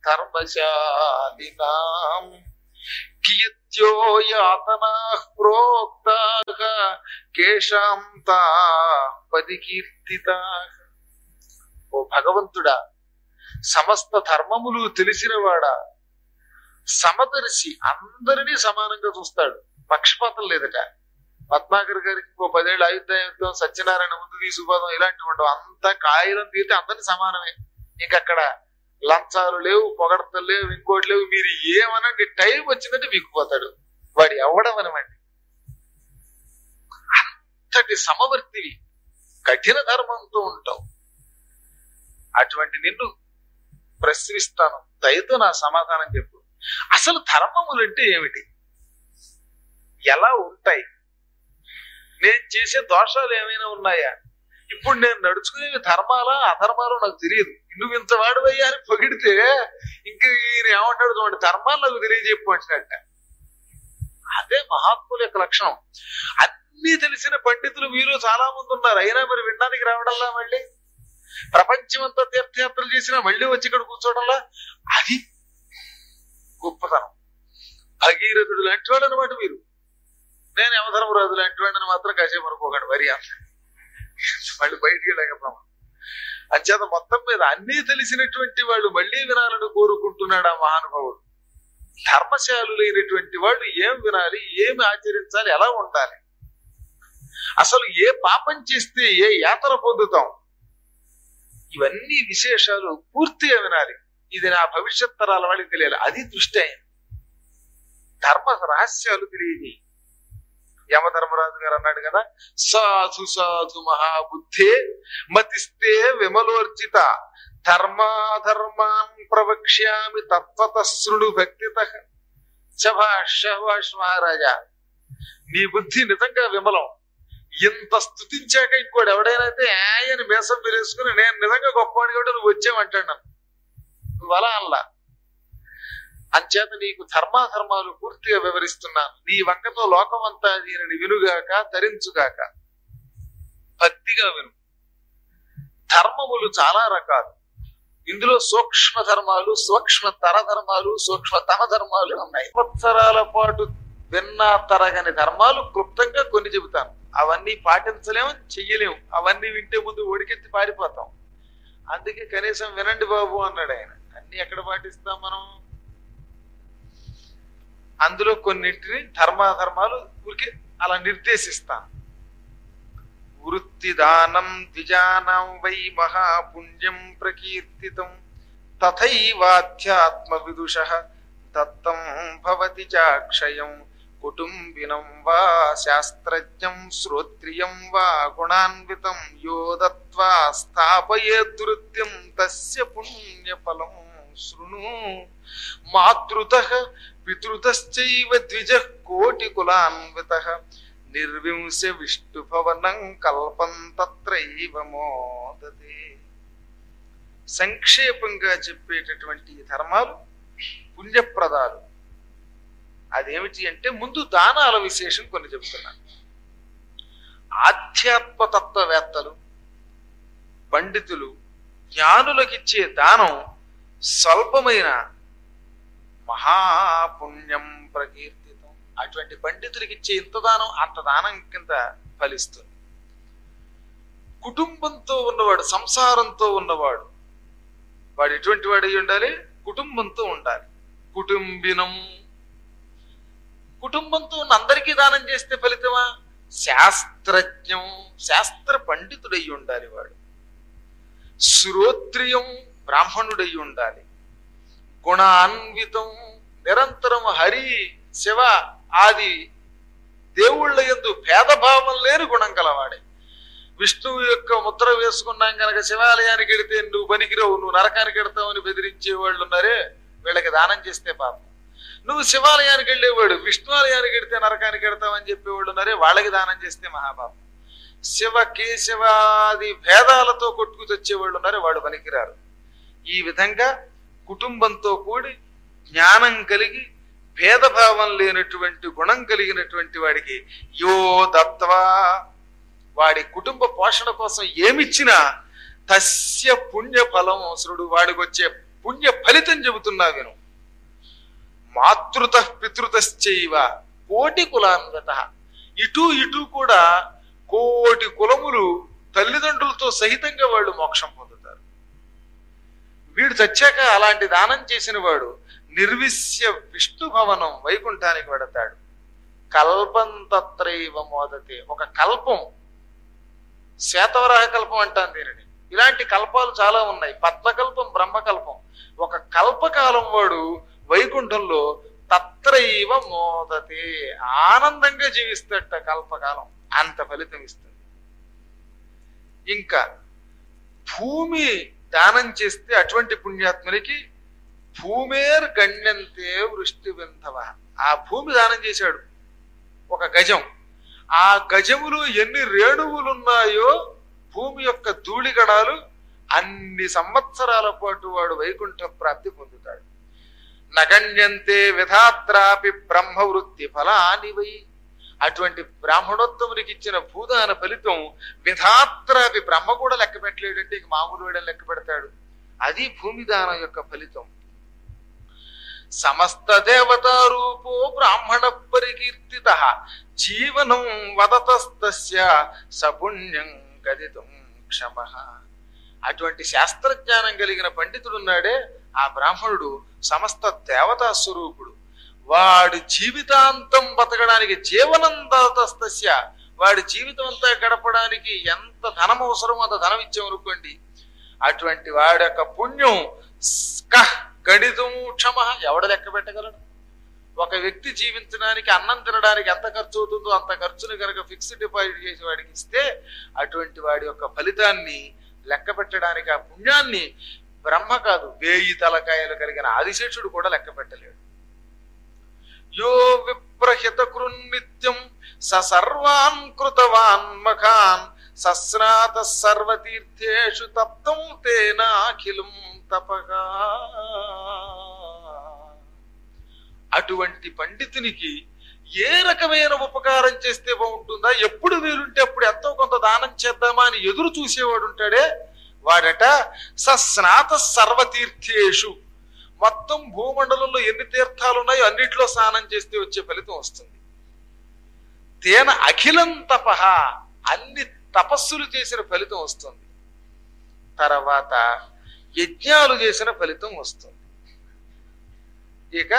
Speaker 2: ధర్మశాలినాం కియత్యో యాతనాః ప్రోక్తాః కేషాం తా పరికీర్తితాః ఓ భగవంతుడా సమస్త ధర్మములు తెలిసినవాడా సమదర్శి అందరినీ సమానంగా చూస్తాడు పక్షపాతం లేదట పద్మాకర్ గారికి ఇంకో పదేళ్ళు ఆయుర్దాయుద్ధం సత్యనారాయణ ముందు తీసుకుపోదాం ఇలాంటివి ఉండవు అంతా కాయలం తీరితే అందరినీ సమానమే ఇంకక్కడ లంచాలు లేవు పొగడతలు లేవు ఇంకోటి లేవు మీరు ఏమనండి టైం వచ్చిందంటే విక్కుపోతాడు వాడు ఎవడం అనమండి అంతటి సమవర్తివి కఠిన ధర్మంతో ఉంటావు అటువంటి నిన్ను ప్రశ్నిస్తాను దయతో నా సమాధానం చెప్పు అసలు ధర్మములు అంటే ఏమిటి ఎలా ఉంటాయి నేను చేసే దోషాలు ఏమైనా ఉన్నాయా ఇప్పుడు నేను నడుచుకునేవి ధర్మాలా అధర్మాలో నాకు తెలియదు నువ్వు ఇంత వాడువయ్యా అని పొగిడితే ఇంక ఈయన ఏమంటాడు చూడండి ధర్మాలు నాకు తెలియజెప్పు అంటున్నట్ట అదే మహాత్ముల యొక్క లక్షణం అన్ని తెలిసిన పండితులు వీరు చాలా మంది ఉన్నారు అయినా మరి వినడానికి రావడంలా మళ్ళీ ప్రపంచమంతా తీర్థయాత్రలు చేసినా మళ్ళీ వచ్చి ఇక్కడ కూర్చోవడంలా అది గొప్పతనం భగీరథుడు లాంటి వాడు అనమాట మీరు నేను యమధర్మరాజు లాంటి వాడిని మాత్రం కాసేపు అనుకోకండి వరి అంత మళ్ళీ బయటికి వెళ్ళకపోవడం అంచేత మొత్తం మీద అన్నీ తెలిసినటువంటి వాళ్ళు మళ్ళీ వినాలని కోరుకుంటున్నాడు ఆ మహానుభావుడు ధర్మశాలులైనటువంటి వాళ్ళు ఏం వినాలి ఏమి ఆచరించాలి ఎలా ఉండాలి అసలు ఏ పాపం చేస్తే ఏ యాతన పొందుతాం ఇవన్నీ విశేషాలు పూర్తిగా వినాలి ఇది నా భవిష్యత్ తరాల వాళ్ళకి తెలియాలి అది దృష్టి అయింది ధర్మ రహస్యాలు తెలియని యమధర్మరాజు గారు అన్నాడు కదా సాధు సాధు మహాబుద్ధే మతిస్తే విమలోర్జిత ధర్మాధర్మాన్ ప్రవక్ష్యామి తత్వత శృణు భక్తిత శభాష్ శభాష్ మహారాజా నీ బుద్ధి నిజంగా విమలం ఇంత స్థుతించాక ఇంకోటి ఎవడైనా అయితే ఆయన మేసం విరేసుకుని నేను నిజంగా గొప్పవాడి కాబట్టి నువ్వు వచ్చావంటాడు నన్ను నువ్వు అలా అల్లా అంచేత నీకు ధర్మాధర్మాలు పూర్తిగా వివరిస్తున్నాను నీ వంకతో లోకమంతా దీనిని వినుగాక ధరించుగాక భక్తిగా విను ధర్మములు చాలా రకాలు ఇందులో సూక్ష్మ ధర్మాలు సూక్ష్మ తర ధర్మాలు సూక్ష్మ తమ ధర్మాలు ఉన్నాయి సంవత్సరాల పాటు విన్నా తరగని ధర్మాలు క్లుప్తంగా కొన్ని చెబుతాను అవన్నీ పాటించలేము చెయ్యలేము అవన్నీ వింటే ముందు ఒడికెత్తి పారిపోతాం అందుకే కనీసం వినండి బాబు అన్నాడు ఆయన అన్ని ఎక్కడ పాటిస్తాం మనం అందులో కొన్నింటిని ధర్మాధర్మాలు ఊరికే అలా నిర్దేశిస్తాం వృత్తిదానం ద్విజానం వై మహాపుణ్యం ప్రకీర్తితం తథైవాధ్యాత్మ విదుష దత్తం భవతి చాక్షయం కుటుంబినం వా శాస్త్రజ్ఞం శ్రోత్రియం వా గుణాన్వితం యో దత్వా స్థాపయేద్వృత్తిం తస్య పుణ్యఫలం శృణు మాతృత పితృతశ్చైవ ద్విజ కోటి కులాన్విత నిర్వింశ విష్ణు భవనం కల్పం తత్రైవ మోదతే సంక్షేపంగా చెప్పేటటువంటి ఈ ధర్మాలు పుణ్యప్రదాలు అదేమిటి అంటే ముందు దానాల విశేషం కొన్ని చెప్తున్నాను ఆధ్యాత్మతత్వవేత్తలు పండితులు జ్ఞానులకిచ్చే దానం స్వల్పమైన మహాపుణ్యం ప్రకీర్తితం అటువంటి పండితులకి ఇచ్చే ఇంత దానం అంత దానం కింద ఫలిస్తుంది కుటుంబంతో ఉన్నవాడు సంసారంతో ఉన్నవాడు వాడు ఎటువంటి వాడు అయి ఉండాలి కుటుంబంతో ఉండాలి కుటుంబినం కుటుంబంతో ఉన్న అందరికీ దానం చేస్తే ఫలితమా శాస్త్రజ్ఞం శాస్త్ర పండితుడయి ఉండాలి వాడు శ్రోత్రియం బ్రాహ్మణుడయి ఉండాలి గుణాన్వితం నిరంతరం హరి శివ ఆది దేవుళ్ళ ఎందు భేదభావం లేని గుణం గలవాడే విష్ణువు యొక్క ముద్ర వేసుకున్నాం గనక శివాలయానికి వెడితే నువ్వు పనికిరావు నువ్వు నరకానికి వెడతావని బెదిరించే వాళ్ళు ఉన్నారే వీళ్ళకి దానం చేస్తే పాపం నువ్వు శివాలయానికి వెళ్ళేవాడు విష్ణు ఆలయానికి వెడితే నరకానికి వెడతావని చెప్పేవాళ్ళు ఉన్నారే వాళ్ళకి దానం చేస్తే మహాపాపం శివ కేశవాది భేదాలతో కొట్టుకు తెచ్చేవాళ్ళు ఉన్నారు వాడు పనికిరారు ఈ విధంగా కుటుంబంతో కూడి జ్ఞానం కలిగి భేదభావం లేనటువంటి గుణం కలిగినటువంటి వాడికి యో దత్వా వాడి కుటుంబ పోషణ కోసం ఏమిచ్చినా తస్య పుణ్య ఫలం అవసరుడు వాడికి వచ్చే పుణ్య ఫలితం చెబుతున్నా విను మాతృత పితృతశ్చైవ కోటి కులాన్వత ఇటు ఇటు కూడా కోటి కులములు తల్లిదండ్రులతో సహితంగా వాళ్ళు మోక్షం పొందుతారు వీడు చచ్చాక అలాంటి దానం చేసిన వాడు నిర్విశ్య విష్ణు భవనం వైకుంఠానికి వెడతాడు కల్పం తత్రైవ మోదతే ఒక కల్పం శ్వేతవరాహ కల్పం అంటాను దీనిని ఇలాంటి కల్పాలు చాలా ఉన్నాయి పద్మకల్పం బ్రహ్మకల్పం ఒక కల్పకాలం వాడు వైకుంఠంలో తత్రైవ మోదతే ఆనందంగా జీవిస్తట కల్పకాలం అంత ఫలితం ఇస్తుంది ఇంకా భూమి దానం చేస్తే అటువంటి పుణ్యాత్మునికి భూమేర్ గణ్యంతే వృష్టి వింధవ ఆ భూమి దానం చేశాడు ఒక గజం ఆ గజములు ఎన్ని రేణువులున్నాయో భూమి యొక్క ధూళిగణాలు అన్ని సంవత్సరాల పాటు వాడు వైకుంఠ ప్రాప్తి పొందుతాడు నగణ్యంతే విధాత్రాపి బ్రహ్మవృత్తి ఫలానివై అటువంటి బ్రాహ్మణోత్తమునికి ఇచ్చిన భూదాన ఫలితం విధాత్రాపి బ్రహ్మ కూడా లెక్క పెట్టలేడంటే ఇక మామూలు వేయడం లెక్క పెడతాడు అది భూమిదానం యొక్క ఫలితం సమస్త దేవతా రూపో బ్రాహ్మణ పరికీర్తిత జీవనం వదతస్తస్య సపుణ్యం గదితం క్షమ అటువంటి శాస్త్రజ్ఞానం కలిగిన పండితుడున్నాడే ఆ బ్రాహ్మణుడు సమస్త దేవతా స్వరూపుడు వాడి జీవితాంతం బతకడానికి జీవనం దాతస్తస్య వాడి జీవితం అంతా గడపడానికి ఎంత ధనం అవసరమో అంత ధనం ఇచ్చామనుకోండి అటువంటి వాడి యొక్క పుణ్యం స్కహ్ గణితం క్షమ ఎవడ లెక్క పెట్టగలడు ఒక వ్యక్తి జీవించడానికి అన్నం తినడానికి ఎంత ఖర్చు అవుతుందో అంత ఖర్చుని కనుక ఫిక్స్డ్ డిపాజిట్ చేసి వాడికి ఇస్తే అటువంటి వాడి యొక్క ఫలితాన్ని లెక్క పెట్టడానికి ఆ పుణ్యాన్ని బ్రహ్మ కాదు వేయి తలకాయలు కలిగిన ఆదిశేషుడు కూడా లెక్క పెట్టలేడు యో విప్రహిత కృన్నిత్యం స సర్వాన్ కృతవాన్ మఖాన్ సస్నాత సర్వతీర్థేషు తప్తం తేనాఖిలం తపగా అటువంటి పండితునికి ఏ రకమైన ఉపకారం చేస్తే బాగుంటుందా ఎప్పుడు వీలుంటే అప్పుడు ఎంతో కొంత దానం చేద్దామా అని ఎదురు చూసేవాడు ఉంటాడే వాడట సస్నాత సర్వతీర్థేషు మొత్తం భూమండలంలో ఎన్ని తీర్థాలు ఉన్నాయో అన్నిట్లో స్నానం చేస్తే వచ్చే ఫలితం వస్తుంది తేన అఖిలం తపహ అన్ని తపస్సులు చేసిన ఫలితం వస్తుంది తర్వాత యజ్ఞాలు చేసిన ఫలితం వస్తుంది ఇక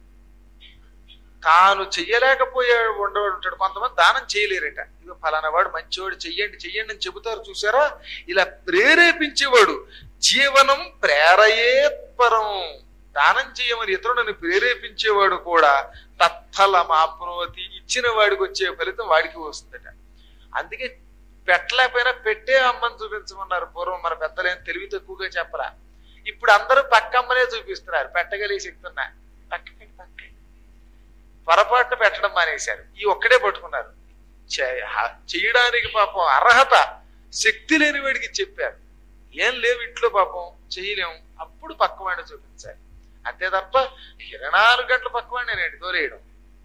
Speaker 2: తాను చెయ్యలేకపోయే ఉండవాడు ఉంటాడు కొంతమంది దానం చేయలేరట ఇక ఫలానా వాడు మంచివాడు చెయ్యండి చెయ్యండి అని చెబుతారు చూసారా ఇలా ప్రేరేపించేవాడు జీవనం ప్రేరయేత్పరం దానం చేయమని ఇతరులను ప్రేరేపించేవాడు కూడా తత్ఫలమాప్నోతి ఇచ్చిన వాడికి వచ్చే ఫలితం వాడికి వస్తుందట అందుకే పెట్టలేకపోయినా పెట్టే అమ్మని చూపించమన్నారు పూర్వం మన పెద్దలేం తెలివి తక్కువగా చెప్పరా ఇప్పుడు అందరూ పక్కమ్మనే చూపిస్తున్నారు పెట్టగలిగే శక్తి ఉన్నా పక్కకి పక్కకి పొరపాటున పెట్టడం మానేశారు ఈ ఒక్కడే పట్టుకున్నారు చే- హ- చేయడానికి పాపం అర్హత శక్తి లేని వాడికి చెప్పారు ఏం లేవు ఇంట్లో పాపం చేయలేం అప్పుడు పక్కవాడిని చూపించాలి అంతే తప్ప ఇరవై నాలుగు గంటల పక్కవాడిని నేను తోలేయడం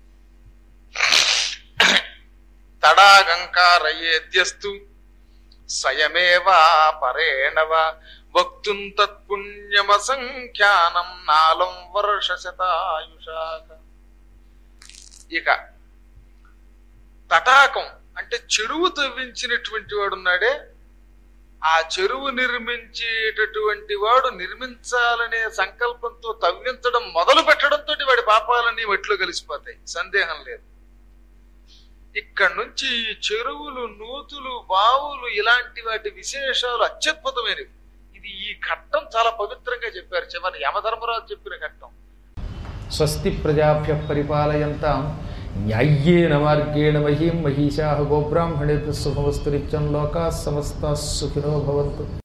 Speaker 2: తడాగంకారయేద్యస్తు స్వయమేవా పరేణవ వక్తుం తత్పుణ్యమసంఖ్యానం నాలం వర్ష శతాయుషాక ఇక తటాకం అంటే చెరువు తవ్వించినటువంటి వాడు ఉన్నాడే ఆ చెరువు నిర్మించేటటువంటి వాడు నిర్మించాలనే సంకల్పంతో తవ్వించడం మొదలు పెట్టడంతో వాడి పాపాలన్నీ మట్టిలో కలిసిపోతాయి సందేహం లేదు ఇక్కడ నుంచి ఈ చెరువులు నూతులు బావులు ఇలాంటి వాటి విశేషాలు అత్యద్భుతమైనవి ఇది ఈ ఘట్టం చాలా పవిత్రంగా చెప్పారు చివరి యమధర్మరాజు చెప్పిన ఘట్టం
Speaker 3: స్వస్తి ప్రజాభ్య పరిపాలయంతాం న్యాయ్యేన మార్గేణ మహీం మహిషా గోబ్రాహ్మణేభ్య శుభమస్తు నిత్యం లోకా సమస్త సుఖినో భవంతు